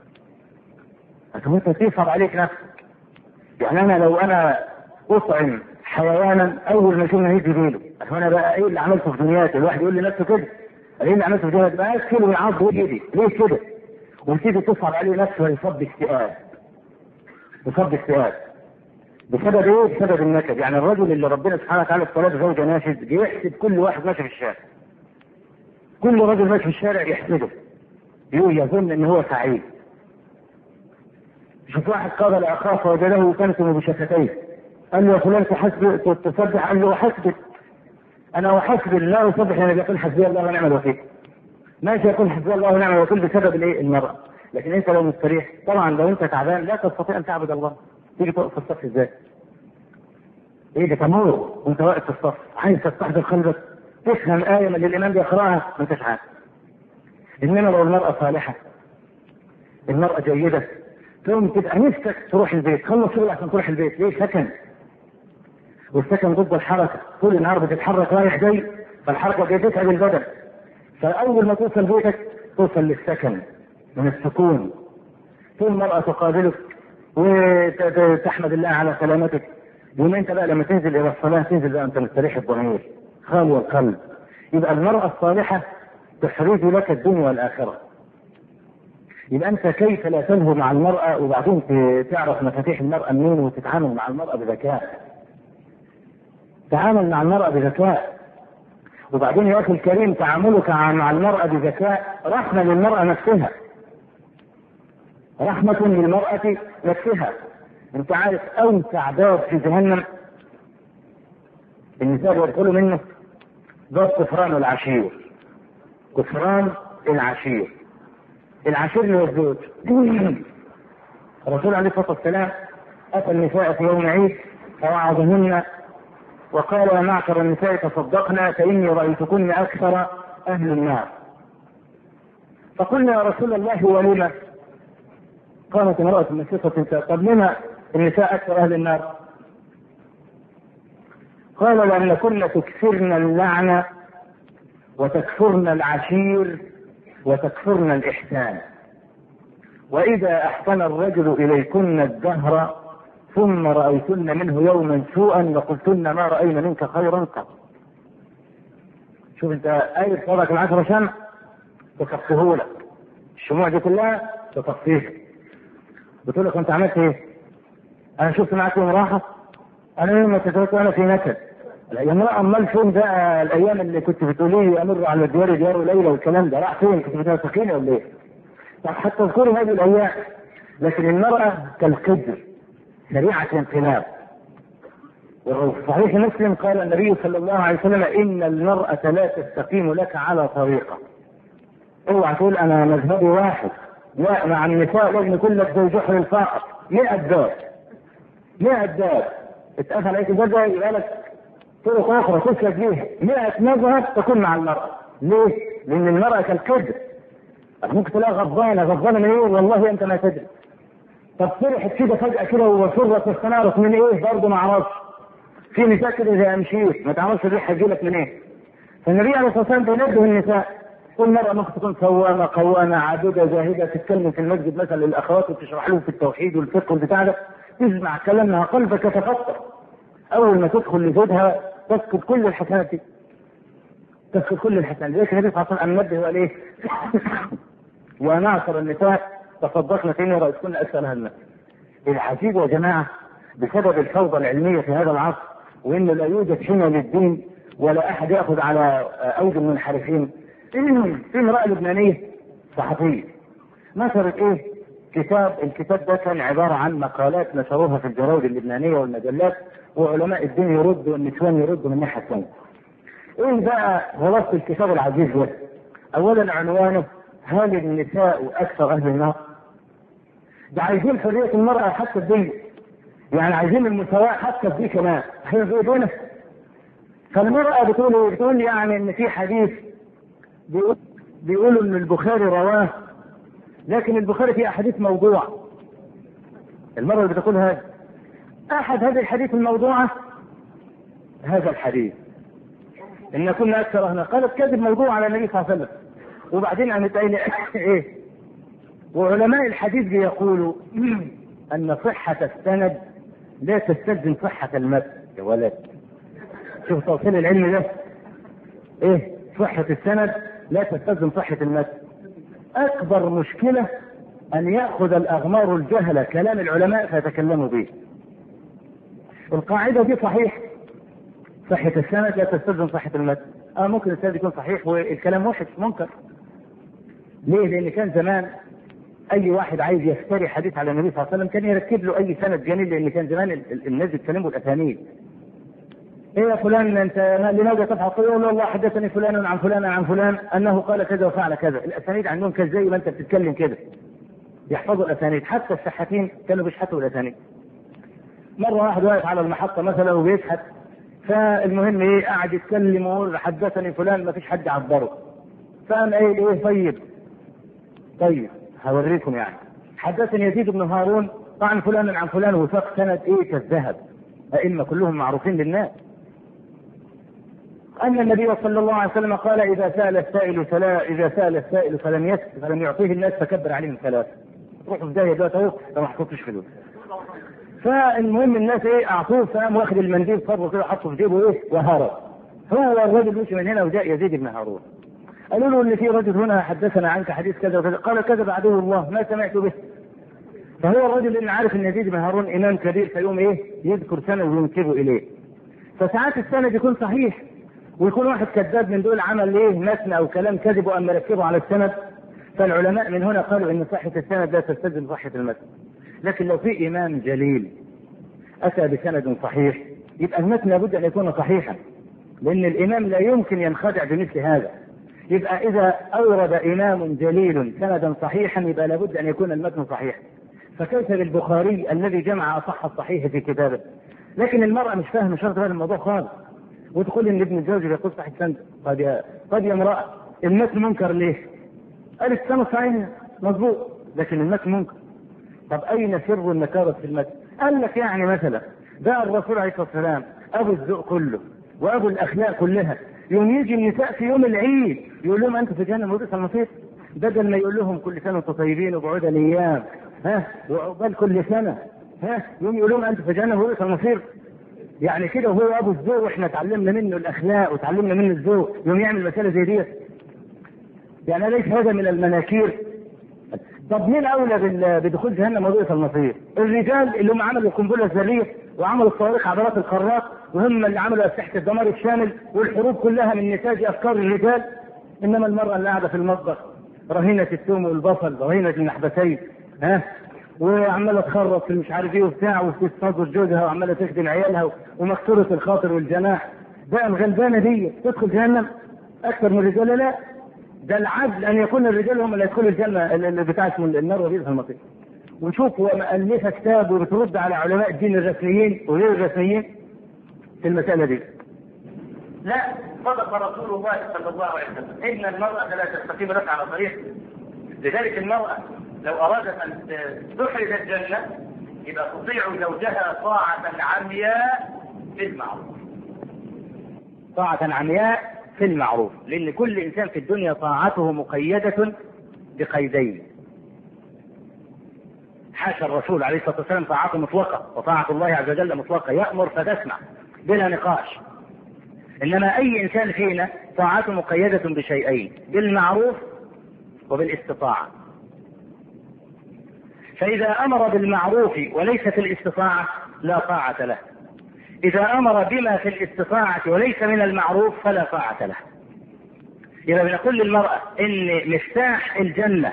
انت تصعب عليك نفسك يعني انا لو انا اطعم حيوانا اول ما يشوفني يجي له انا بقى ايه اللي عملته في دنياتي الواحد يقول لنفسه كده ايه اللي عملته في دنياتي بقى كيلو ويعض ويجي ليه كده وتيجي تصعب عليه نفسه ويصاب باكتئاب يصاب باكتئاب بسبب ايه؟ بسبب النكد، يعني الرجل اللي ربنا سبحانه وتعالى افترض زوجة ناشد بيحسد كل واحد ماشي في الشارع. كل رجل ماشي في الشارع يحسده. يقول يظن ان هو سعيد. شوف واحد قابل اخاه فوجده تنسم بشفتيه. قال له يا فلان تحسب تسبح قال له احسبك. انا احسب لا اسبح يعني يقول حسبي الله ونعم الوكيل. ماشي يقول حسبي الله ونعم الوكيل بسبب الايه؟ المرأة. لكن انت لو مستريح طبعا لو انت تعبان لا تستطيع ان تعبد الله. تيجي تقف في الصف ازاي؟ ايه ده تمر وانت واقف في الصف عايز تستحضر قلبك تفهم آية من اللي الإمام بيقرأها ما انتش عارف. إنما لو المرأة صالحة المرأة جيدة تقوم تبقى نفسك تروح البيت خلص شغل عشان تروح البيت ليه سكن والسكن ضد الحركة طول النهار بتتحرك رايح جاي فالحركة دي تتعب البدن فأول ما توصل بيتك توصل للسكن من السكون طول المرأة تقابلك وتحمد الله على سلامتك يوم انت بقى لما تنزل الى الصلاه تنزل بقى انت مستريح الضمير خالي القلب يبقى المراه الصالحه تحرز لك الدنيا والاخره يبقى انت كيف لا تلهو مع المراه وبعدين تعرف مفاتيح المراه منين وتتعامل مع المراه بذكاء تعامل مع المراه بذكاء وبعدين يا اخي الكريم تعاملك مع المراه بذكاء رحمه للمراه نفسها رحمه للمراه نفسها انت عارف اوسع باب في جهنم النساء يدخلوا منه باب كفران العشير كفران العشير العشير اللي هو الزوج الرسول عليه الصلاه والسلام اتى النساء في يوم عيد فوعظهن وقال يا معشر النساء تصدقنا فاني رايتكن اكثر اهل النار فقلنا يا رسول الله ولم قامت امرأة مسيحة طب لما النساء أكثر أهل النار؟ قال لأنكن تكثرن اللعنة وتكفرن العشير وتكفرن الإحسان وإذا أحسن الرجل إليكن الدهر ثم رأيتن منه يوما سوءا لقلتن ما رأينا منك خيرا قط شوف انت آية صدق العشر شمع تكفيه لك الشموع دي كلها تكفيها بتقول لك انت عملت ايه؟ انا شفت معاك يوم راحه انا يوم تترك وانا في نكد يا امرأة امال فين بقى الايام اللي كنت بتقولي امر على الديار ديار ليلى والكلام ده راح فين كنت بتفكريني ولا ايه؟ طب حتى تذكري هذه الايام لكن المرأة كالقدر سريعة الانقلاب وفي صحيح مسلم قال النبي صلى الله عليه وسلم ان المرأة لا تستقيم لك على طريقة اوعى تقول انا مذهبي واحد لا مع النساء لازم يكون لك زي جحر الفقر 100 باب 100 باب اتقفل عليك الباب ده يبقى لك طرق اخرى تسلك بيها 100 مذهب تكون مع المرأة ليه؟ لان المرأة كالقدر ممكن تلاقيها غضبانة غضبانة من ايه؟ والله انت ما تدري طب فرحت كده فجأة كده وسرت واستنارت من ايه؟ برضه ما اعرفش في نساء كده زي امشير ما تعرفش الريح هتجي لك من ايه؟ فالنبي عليه الصلاه والسلام بينبه النساء والمرأة ممكن تكون صوامة قوامة عابدة زاهدة تتكلم في المسجد مثلا للأخوات وتشرح لهم في التوحيد والفقه والبتاع ده تسمع كلامها قلبك يتفطر أول ما تدخل لزوجها تسكت كل الحسنات دي تسكت كل الحسنات لذلك النبي صلى الله عليه وسلم نبه وقال إيه؟ ونعصر النساء تصدقن فين رأسكن أسألها الناس العجيب يا جماعة بسبب الفوضى العلمية في هذا العصر وإن لا يوجد حمى للدين ولا أحد يأخذ على أوجه المنحرفين في امرأة لبنانية صحفية نشرت ايه؟ كتاب الكتاب ده كان عبارة عن مقالات نشروها في الجرايد اللبنانية والمجلات وعلماء الدين يردوا والنسوان يردوا من الناحية الثانية. ايه بقى خلاصة الكتاب العزيز ده؟ أولا عنوانه هل النساء أكثر أهل النار؟ ده عايزين حرية المرأة حتى الدين. يعني عايزين المساواة حتى في دي كمان، احنا في فالمرأة بتقول ايه؟ بتقول يعني إن في حديث بيقول بيقولوا ان البخاري رواه لكن البخاري فيه احاديث موضوع المرة اللي بتقول هذا احد هذه الحديث الموضوعة هذا الحديث ان كنا اكثر هنا قالت كذب موضوع على النبي صلى الله عليه وسلم وبعدين قامت قايله ايه وعلماء الحديث بيقولوا ان صحة السند لا تستلزم صحة المتن يا ولد شوف توصيل العلم ده ايه صحة السند لا تستلزم صحة المتن أكبر مشكلة أن يأخذ الأغمار الجهلة كلام العلماء فيتكلموا به القاعدة دي صحيح صحة السند لا تستلزم صحة المتن اه ممكن السند يكون صحيح والكلام وحش منكر ليه؟ لأن كان زمان أي واحد عايز يفتري حديث على النبي صلى الله عليه وسلم كان يركب له أي سند جميل لأن كان زمان الناس بيتكلموا الأسانيد ايه يا فلان انت لماذا تفعل؟ يقول والله حدثني فلان عن فلان عن فلان انه قال كذا وفعل كذا، الاسانيد عندهم كان زي ما انت بتتكلم كده. يحفظوا الاسانيد، حتى الشحاتين كانوا بيشحتوا الاسانيد. مره واحد واقف على المحطه مثلا وبيشحت فالمهم ايه قاعد يتكلم ويقول حدثني فلان ما فيش حد عبره. فقام قايل ايه طيب طيب هوريكم يعني حدثني يزيد بن هارون عن فلان عن فلان وثاق سند ايه كالذهب ائمه كلهم معروفين للناس أن النبي صلى الله عليه وسلم قال إذا سأل السائل فلا إذا سأل السائل فلم يس فلم يعطيه الناس فكبر عليهم ثلاثة. روحوا في داهية دلوقتي أهو ده ما حطوش فلوس. فالمهم الناس إيه أعطوه فقام واخد المنديل صبه كده حطه في جيبه إيه وهرب. هو الرجل مشي من هنا وجاء يزيد بن هارون. قالوا له ان في رجل هنا حدثنا عنك حديث كذا وكذا قال كذب عدو الله ما سمعت به فهو الرجل اللي عارف ان يزيد بن هارون امام كبير فيقوم ايه يذكر سنه وينسبه اليه فساعات السند يكون صحيح ويكون واحد كذاب من دول عمل ايه متن او كلام كذب وقام مركبه على السند فالعلماء من هنا قالوا ان صحه السند لا تستلزم صحه المتن لكن لو في امام جليل اتى بسند صحيح يبقى المتن لابد ان يكون صحيحا لان الامام لا يمكن ينخدع بمثل هذا يبقى اذا اورد امام جليل سندا صحيحا يبقى لابد ان يكون المتن صحيحا فكيف بالبخاري الذي جمع اصح الصحيح في كتابه لكن المرأة مش فاهمة شرط هذا الموضوع خالص وتقول ان ابن الزوج يقول صحيح السند قد يا قد يا امرأة المتن منكر ليه؟ قالت السند صحيح مظبوط لكن المتن منكر طب اين سر النكارة في المتن؟ قال لك يعني مثلا ده الرسول عليه الصلاه والسلام ابو الذوق كله وابو الاخلاق كلها يوم يجي النساء في يوم العيد يقول لهم انتم في جهنم وبئس المصير بدل ما يقول لهم كل سنه وانتم طيبين وبعود الايام ها وعقبال كل سنه ها يوم يقول لهم انتم في جهنم وبئس المصير يعني كده وهو ابو الذوق واحنا اتعلمنا منه الاخلاق وتعلمنا منه الذوق يوم يعمل مساله زي دي يعني ليس هذا من المناكير طب مين اولى بدخول جهنم وبئس المصير؟ الرجال اللي هم عملوا القنبله الذريه وعملوا الصواريخ عبرات القارات وهم اللي عملوا اسلحه الدمار الشامل والحروب كلها من نتاج افكار الرجال انما المراه اللي قاعده في المطبخ رهينه الثوم والبصل رهينه المحبسين ها وعماله تخرط في مش عارف ايه وبتاع وتستنظر جوزها وعماله تخدم عيالها ومكسوره الخاطر والجناح بقى الغلبانه دي تدخل جهنم اكثر من الرجال لا ده العدل ان يكون الرجال هم اللي يدخلوا الجنه اللي بتاع اسمه النار وبئس المصير ونشوف هو مؤلفه كتاب وبترد على علماء الدين الرسميين وغير الرسميين في المساله دي لا صدق رسول الله صلى الله عليه وسلم ان المراه لا تستقيم لك على طريق لذلك المراه لو ارادت ان تخرج الجنه يبقى تطيع زوجها طاعه عمياء في المعروف طاعه عمياء في المعروف لان كل انسان في الدنيا طاعته مقيده بقيدين حاشا الرسول عليه الصلاه والسلام طاعته مطلقه وطاعه الله عز وجل مطلقه يامر فتسمع بلا نقاش انما اي انسان فينا طاعته مقيده بشيئين بالمعروف وبالاستطاعه فاذا امر بالمعروف وليس في الاستطاعه لا طاعه له اذا امر بما في الاستطاعه وليس من المعروف فلا طاعه له يبقى بنقول للمراه ان مفتاح الجنه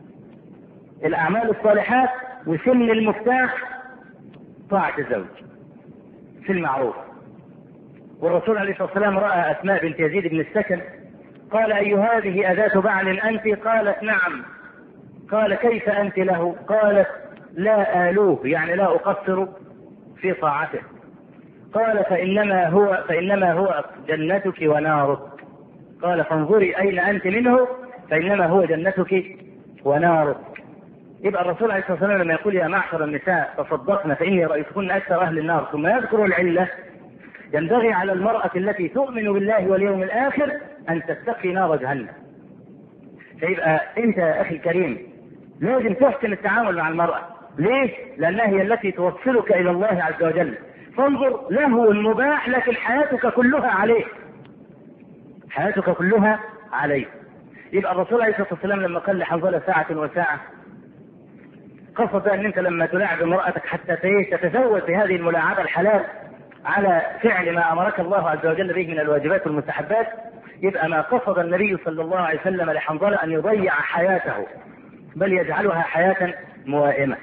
الاعمال الصالحات وسن المفتاح طاعه الزوج في المعروف والرسول عليه الصلاه والسلام راى اسماء بنت يزيد بن السكن قال اي هذه اداه بعل انت قالت نعم قال كيف انت له قالت لا الوه يعني لا اقصر في طاعته قال فانما هو فانما هو جنتك ونارك قال فانظري اين انت منه فانما هو جنتك ونارك يبقى الرسول عليه الصلاه والسلام لما يقول يا معشر النساء تصدقن فاني رايتكن اكثر اهل النار ثم يذكر العله ينبغي على المرأة التي تؤمن بالله واليوم الآخر أن تتقي نار جهنم. فيبقى أنت يا أخي الكريم لازم تحسن التعامل مع المرأة. ليه؟ لأنها هي التي توصلك إلى الله عز وجل. فانظر له المباح لكن حياتك كلها عليه. حياتك كلها عليه. يبقى الرسول عليه الصلاة والسلام لما قال لحنظلة ساعة وساعة قصد أن أنت لما تلاعب امرأتك حتى تتزوج بهذه الملاعبة الحلال على فعل ما امرك الله عز وجل به من الواجبات والمستحبات يبقى ما قصد النبي صلى الله عليه وسلم لحنظله ان يضيع حياته بل يجعلها حياه موائمه.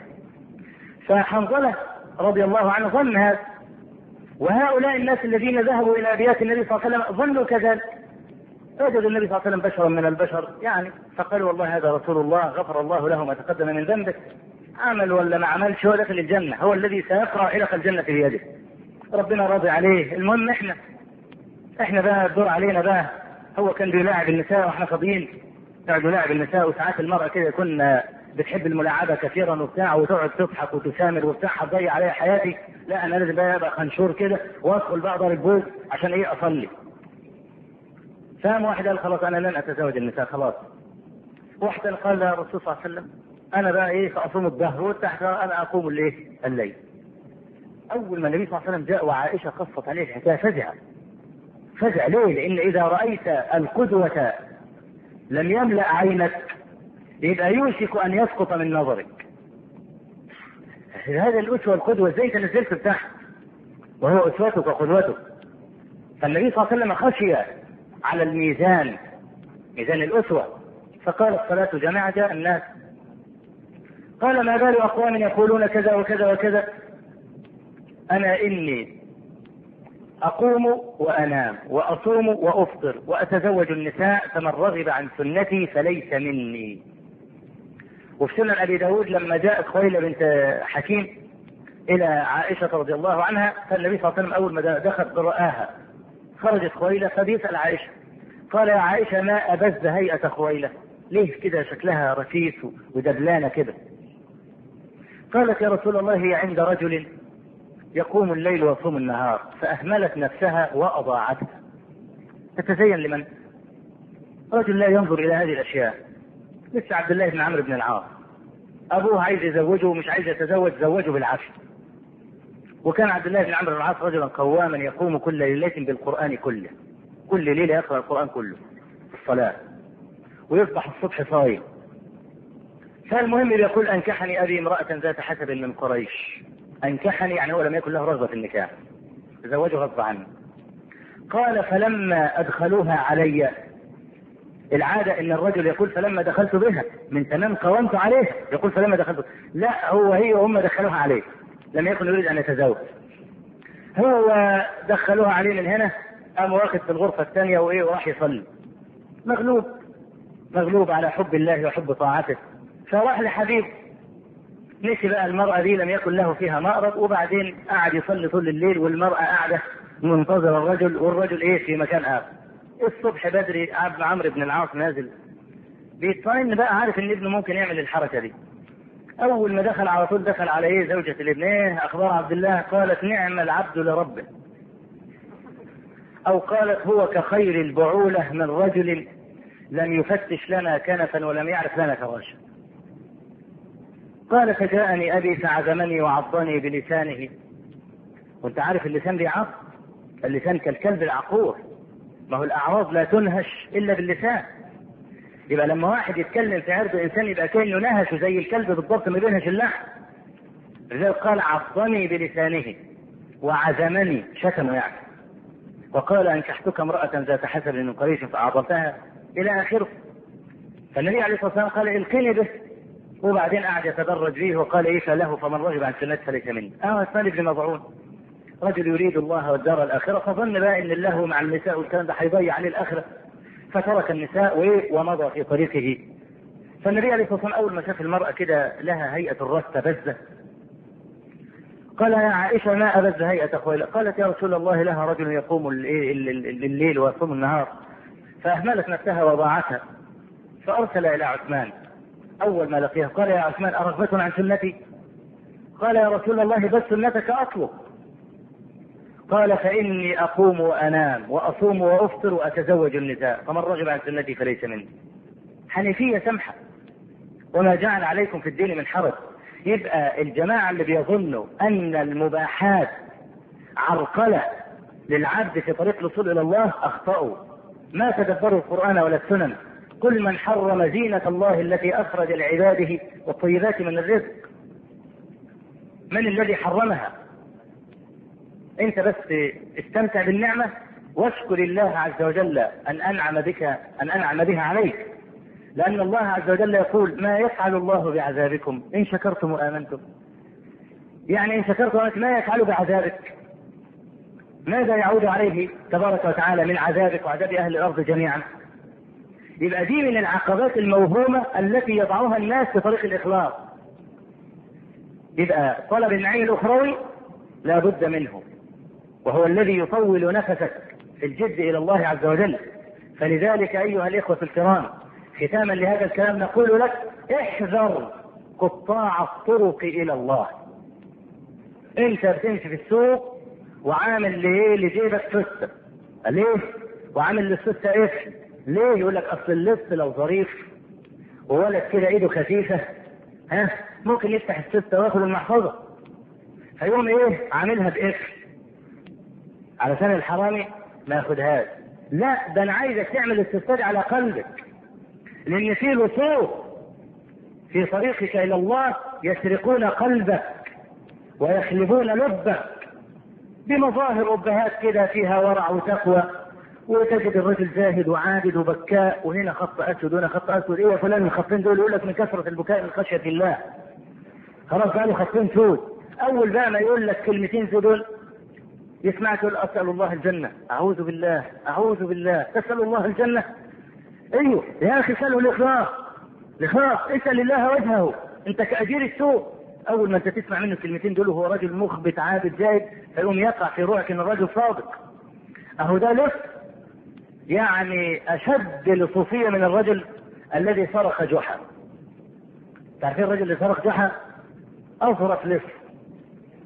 فحنظله رضي الله عنه ظن هذا وهؤلاء الناس الذين ذهبوا الى ابيات النبي صلى الله عليه وسلم ظنوا كذلك وجدوا النبي صلى الله عليه وسلم بشرا من البشر يعني فقالوا والله هذا رسول الله غفر الله له ما تقدم من ذنبه عمل ولا ما عملش هو داخل الجنه هو الذي سيقرا علق الجنه بيده ربنا راضي عليه المهم احنا احنا بقى الدور علينا بقى هو كان بيلاعب النساء واحنا فاضيين يقعد يلاعب النساء وساعات المرأة كده يكون بتحب الملاعبة كثيرا وبتاع وتقعد تضحك وتسامر وبتاع هتضيع عليها حياتي لا انا لازم بقى ابقى خنشور كده وادخل بقى ضارب بوز عشان ايه اصلي فقام واحد قال خلاص انا لن اتزوج النساء خلاص واحد قال للرسول صلى الله عليه وسلم انا بقى ايه ساصوم الظهر والتحت انا اقوم الايه الليل اول ما النبي صلى الله عليه وسلم جاء وعائشه قصت عليه الحكايه فزع فزع ليه؟ لان اذا رايت القدوه لم يملا عينك يبقى يوشك ان يسقط من نظرك هذا الاسوه القدوه ازاي تنزلت بتاعها وهو اسوتك وقدوتك فالنبي صلى الله عليه وسلم خشي على الميزان ميزان الاسوه فقال الصلاه جماعه الناس قال ما بال اقوام يقولون كذا وكذا وكذا أنا إني أقوم وأنام وأصوم وأفطر وأتزوج النساء فمن رغب عن سنتي فليس مني وفي سنن أبي داود لما جاءت خويلة بنت حكيم إلى عائشة رضي الله عنها فالنبي صلى الله عليه وسلم أول ما دخل رآها خرجت خويلة فبيسأل عائشة قال يا عائشة ما أبز هيئة خويلة ليه كده شكلها رفيف ودبلانة كده قالت يا رسول الله هي عند رجل يقوم الليل ويصوم النهار فأهملت نفسها وأضاعتها تتزين لمن؟ رجل لا ينظر إلى هذه الأشياء لسه عبد الله بن عمرو بن العاص أبوه عايز يزوجه ومش عايز يتزوج زوجه بالعافية وكان عبد الله بن عمرو بن العاص رجلا قواما يقوم كل ليلة بالقرآن كله كل ليلة يقرأ القرآن كله في الصلاة ويصبح الصبح صايم فالمهم يقول أنكحني أبي امرأة ذات حسب من قريش أنكحني يعني هو لم يكن له رغبة في النكاح تزوجه غصب عنه قال فلما أدخلوها علي العادة إن الرجل يقول فلما دخلت بها من تمام قومت عليه يقول فلما دخلت لا هو هي وهم دخلوها عليه لم يكن يريد أن يتزوج هو دخلوها عليه من هنا قام واخد في الغرفة الثانية وإيه وراح يصلي مغلوب مغلوب على حب الله وحب طاعته فراح لحبيب نسي بقى المرأة دي لم يكن له فيها مأرب وبعدين قعد يصلي طول الليل والمرأة قاعدة منتظرة الرجل والرجل ايه في مكان آخر الصبح بدري عبد عمرو بن العاص نازل بيطمئن بقى عارف ان ابنه ممكن يعمل الحركة دي أول ما دخل على طول دخل على ايه زوجة الابن ايه أخبار عبد الله قالت نعم العبد لربه أو قالت هو كخير البعولة من رجل لم يفتش لنا كنفا ولم يعرف لنا فراشا قال فجاءني أبي فعزمني وعضني بلسانه وانت عارف اللسان بيعض اللسان كالكلب العقور ما هو الأعراض لا تنهش إلا باللسان يبقى لما واحد يتكلم في عرض إنسان يبقى كأنه نهش زي الكلب بالضبط ما بينهش اللحم لذلك قال عضني بلسانه وعزمني شتمه يعني وقال أنكحتك امرأة ذات حسب من قريش فأعضلتها إلى آخره فالنبي عليه الصلاة والسلام قال القني به وبعدين قعد يتدرج فيه وقال ايش له فمن رغب عن سنتي فليس مني. اه عثمان بن مظعون رجل يريد الله والدار الاخره فظن بقى ان الله مع النساء والكلام ده هيضيع عليه الاخره فترك النساء وايه ومضى في طريقه. فالنبي عليه الصلاه والسلام اول ما شاف المراه كده لها هيئه الرثه بزه قال يا عائشه ما ابز هيئه خويلة قالت يا رسول الله لها رجل يقوم الليل ويصوم النهار فاهملت نفسها وضاعتها فارسل الى عثمان أول ما لقيه قال يا عثمان أرغبة عن سنتي؟ قال يا رسول الله بل سنتك أطلب قال فإني أقوم وأنام وأصوم وأفطر وأتزوج النساء فمن رغب عن سنتي فليس مني حنيفية سمحة وما جعل عليكم في الدين من حرج يبقى الجماعة اللي بيظنوا أن المباحات عرقلة للعبد في طريق الوصول إلى الله أخطأوا ما تدبروا القرآن ولا السنن كل من حرم زينة الله التي أخرج لعباده والطيبات من الرزق من الذي حرمها انت بس استمتع بالنعمة واشكر الله عز وجل أن أنعم بك أن أنعم بها عليك لأن الله عز وجل يقول ما يفعل الله بعذابكم إن شكرتم وآمنتم يعني إن شكرتم ما يفعل بعذابك ماذا يعود عليه تبارك وتعالى من عذابك وعذاب أهل الأرض جميعا يبقى دي من العقبات الموهومة التي يضعها الناس في طريق الإخلاص يبقى طلب النعيم الأخروي لا بد منه وهو الذي يطول نفسك في الجد إلى الله عز وجل فلذلك أيها الإخوة الكرام ختاما لهذا الكلام نقول لك احذر قطاع الطرق إلى الله أنت بتمشي في السوق وعامل لإيه لجيبك ستة ليه؟ وعامل للستة قفل ليه يقول لك اصل اللص لو ظريف وولد كده ايده خفيفه ها ممكن يفتح السته وياخد المحفظه فيقوم ايه عاملها بقفل علشان الحرامي ما ياخدهاش لا ده انا عايزك تعمل السته على قلبك لان في لصوص في طريقك الى الله يسرقون قلبك ويخلبون لبك بمظاهر ابهات كده فيها ورع وتقوى وتجد الرجل زاهد وعابد وبكاء وهنا خط اسود وهنا خط اسود ايه يا فلان الخطين دول يقول لك من كثره البكاء من خشيه الله خلاص بقى له خطين سود اول بقى ما يقول لك كلمتين سود دول يسمعك يقول اسال الله الجنه اعوذ بالله اعوذ بالله تسال الله الجنه ايوه يا اخي ساله الاخلاص الاخلاص اسال الله وجهه انت كاجير السوء اول ما انت تسمع منه الكلمتين دول وهو راجل مخبت عابد زاهد فيقوم يقع في روحك ان الرجل صادق اهو ده لص يعني اشد لصوفيه من الرجل الذي سرق جحا تعرفين الرجل اللي سرق جحا اظرف لص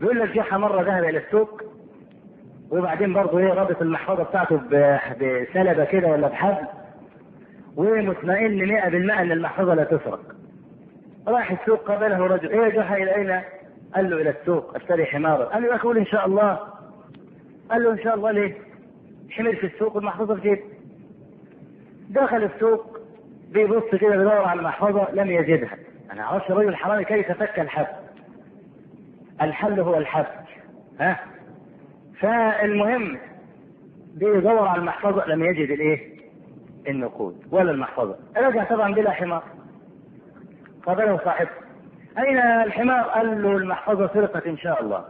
بيقول لك جحا مره ذهب الى السوق وبعدين برضه ايه رابط المحفظه بتاعته ب- بسلبه كده ولا بحبل ومطمئن 100% ان المحفظه لا تسرق راح السوق قابله رجل ايه يا جحا الى اين؟ قال له الى السوق اشتري حمارا قال له يا اخي قول ان شاء الله قال له ان شاء الله ليه؟ حمل في السوق والمحفظه في جيبه دخل السوق بيبص كده بيدور على المحفظه لم يجدها انا اعرفش الرجل الحرامي كيف فك الحبل الحل هو الحبل ها فالمهم بيدور على المحفظه لم يجد الايه؟ النقود ولا المحفظه رجع طبعا بلا حمار قابله صاحبه اين الحمار؟ قال له المحفظه سرقت ان شاء الله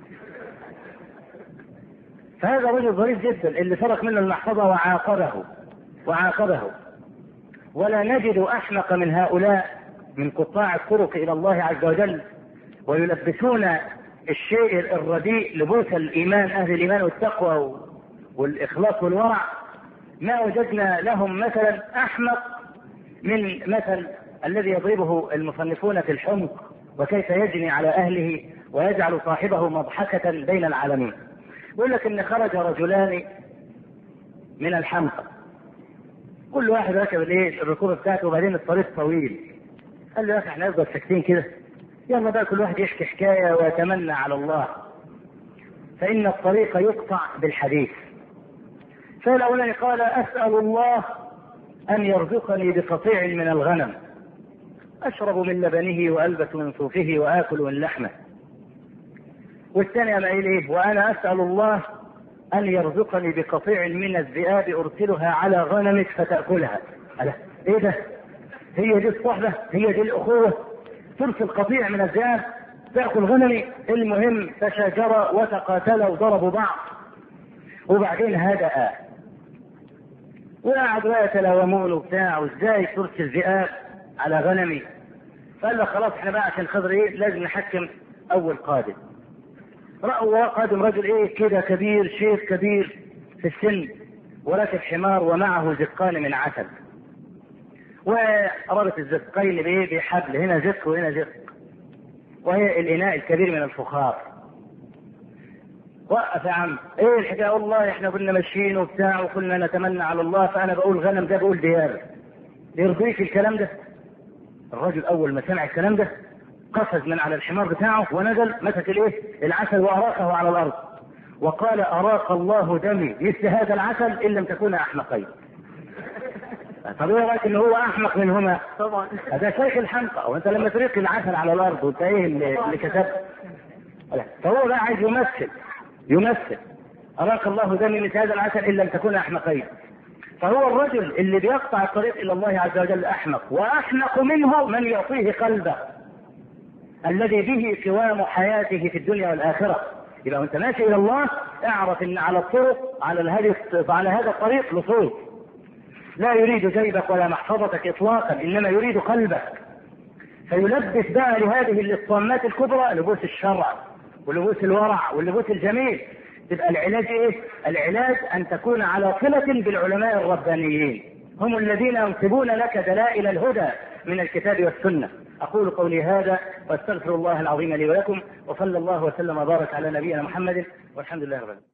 فهذا رجل ظريف جدا اللي سرق منه المحفظه وعاقبه وعاقبه ولا نجد احمق من هؤلاء من قطاع الطرق الى الله عز وجل ويلبسون الشيء الرديء لبوس الايمان اهل الايمان والتقوى والاخلاص والورع ما وجدنا لهم مثلا احمق من مثل الذي يضربه المصنفون في الحمق وكيف يجني على اهله ويجعل صاحبه مضحكه بين العالمين. يقول لك ان خرج رجلان من الحمقى كل واحد ركب الايه الركوبه بتاعته وبعدين الطريق طويل قال له يا اخي احنا نفضل ساكتين كده يلا بقى كل واحد يحكي حكايه ويتمنى على الله فان الطريق يقطع بالحديث فالاولاني قال اسال الله ان يرزقني بقطيع من الغنم اشرب من لبنه والبس من صوفه واكل من لحمه والثاني قام قايل ايه وانا اسال الله ان يرزقني بقطيع من الذئاب ارسلها على غنمك فتاكلها ألا ايه ده هي دي الصحبه هي دي الاخوه ترسل قطيع من الذئاب تاكل غنمي المهم تشاجرا وتقاتلا وضربوا بعض وبعدين هدأ وقعدوا يتلاومون وبتاع وازاي ترسل ذئاب على غنمي قال له خلاص احنا بقى عشان خضر ايه لازم نحكم اول قادم رأوا قادم رجل ايه كده كبير شيخ كبير في السن وراكب حمار ومعه زقان من عسل وربط الزقين بايه بحبل هنا زق وهنا زق وهي الاناء الكبير من الفخار وقف يا عم ايه الحكايه والله احنا كنا ماشيين وبتاع وكنا نتمنى على الله فانا بقول غنم ده بقول ديار يرضيك الكلام ده الرجل اول ما سمع الكلام ده قفز من على الحمار بتاعه ونزل مسك الايه العسل واراقه على الارض وقال اراق الله دمي مثل هذا العسل ان لم تكونا احمقين طب ايه رايك ان هو احمق منهما؟ طبعا هذا شيخ الحمقى وانت لما تريق العسل على الارض وانت ايه اللي, اللي كتبت؟ لا. فهو بقى عايز يمثل يمثل اراك الله دمي مثل هذا العسل ان لم تكونا احمقين فهو الرجل اللي بيقطع الطريق الى الله عز وجل احمق واحمق منه من يعطيه قلبه الذي به قوام حياته في الدنيا والاخره يبقى وانت ماشي الى الله اعرف ان على الطرق على هذه على هذا الطريق لصوص لا يريد جيبك ولا محفظتك اطلاقا انما يريد قلبك فيلبس بقى لهذه الاصطامات الكبرى لبوس الشرع ولبوس الورع واللبوس الجميل تبقى العلاج ايه؟ العلاج ان تكون على صله بالعلماء الربانيين هم الذين ينسبون لك دلائل الهدى من الكتاب والسنه اقول قولي هذا واستغفر الله العظيم لي ولكم وصلى الله وسلم وبارك على نبينا محمد والحمد لله رب العالمين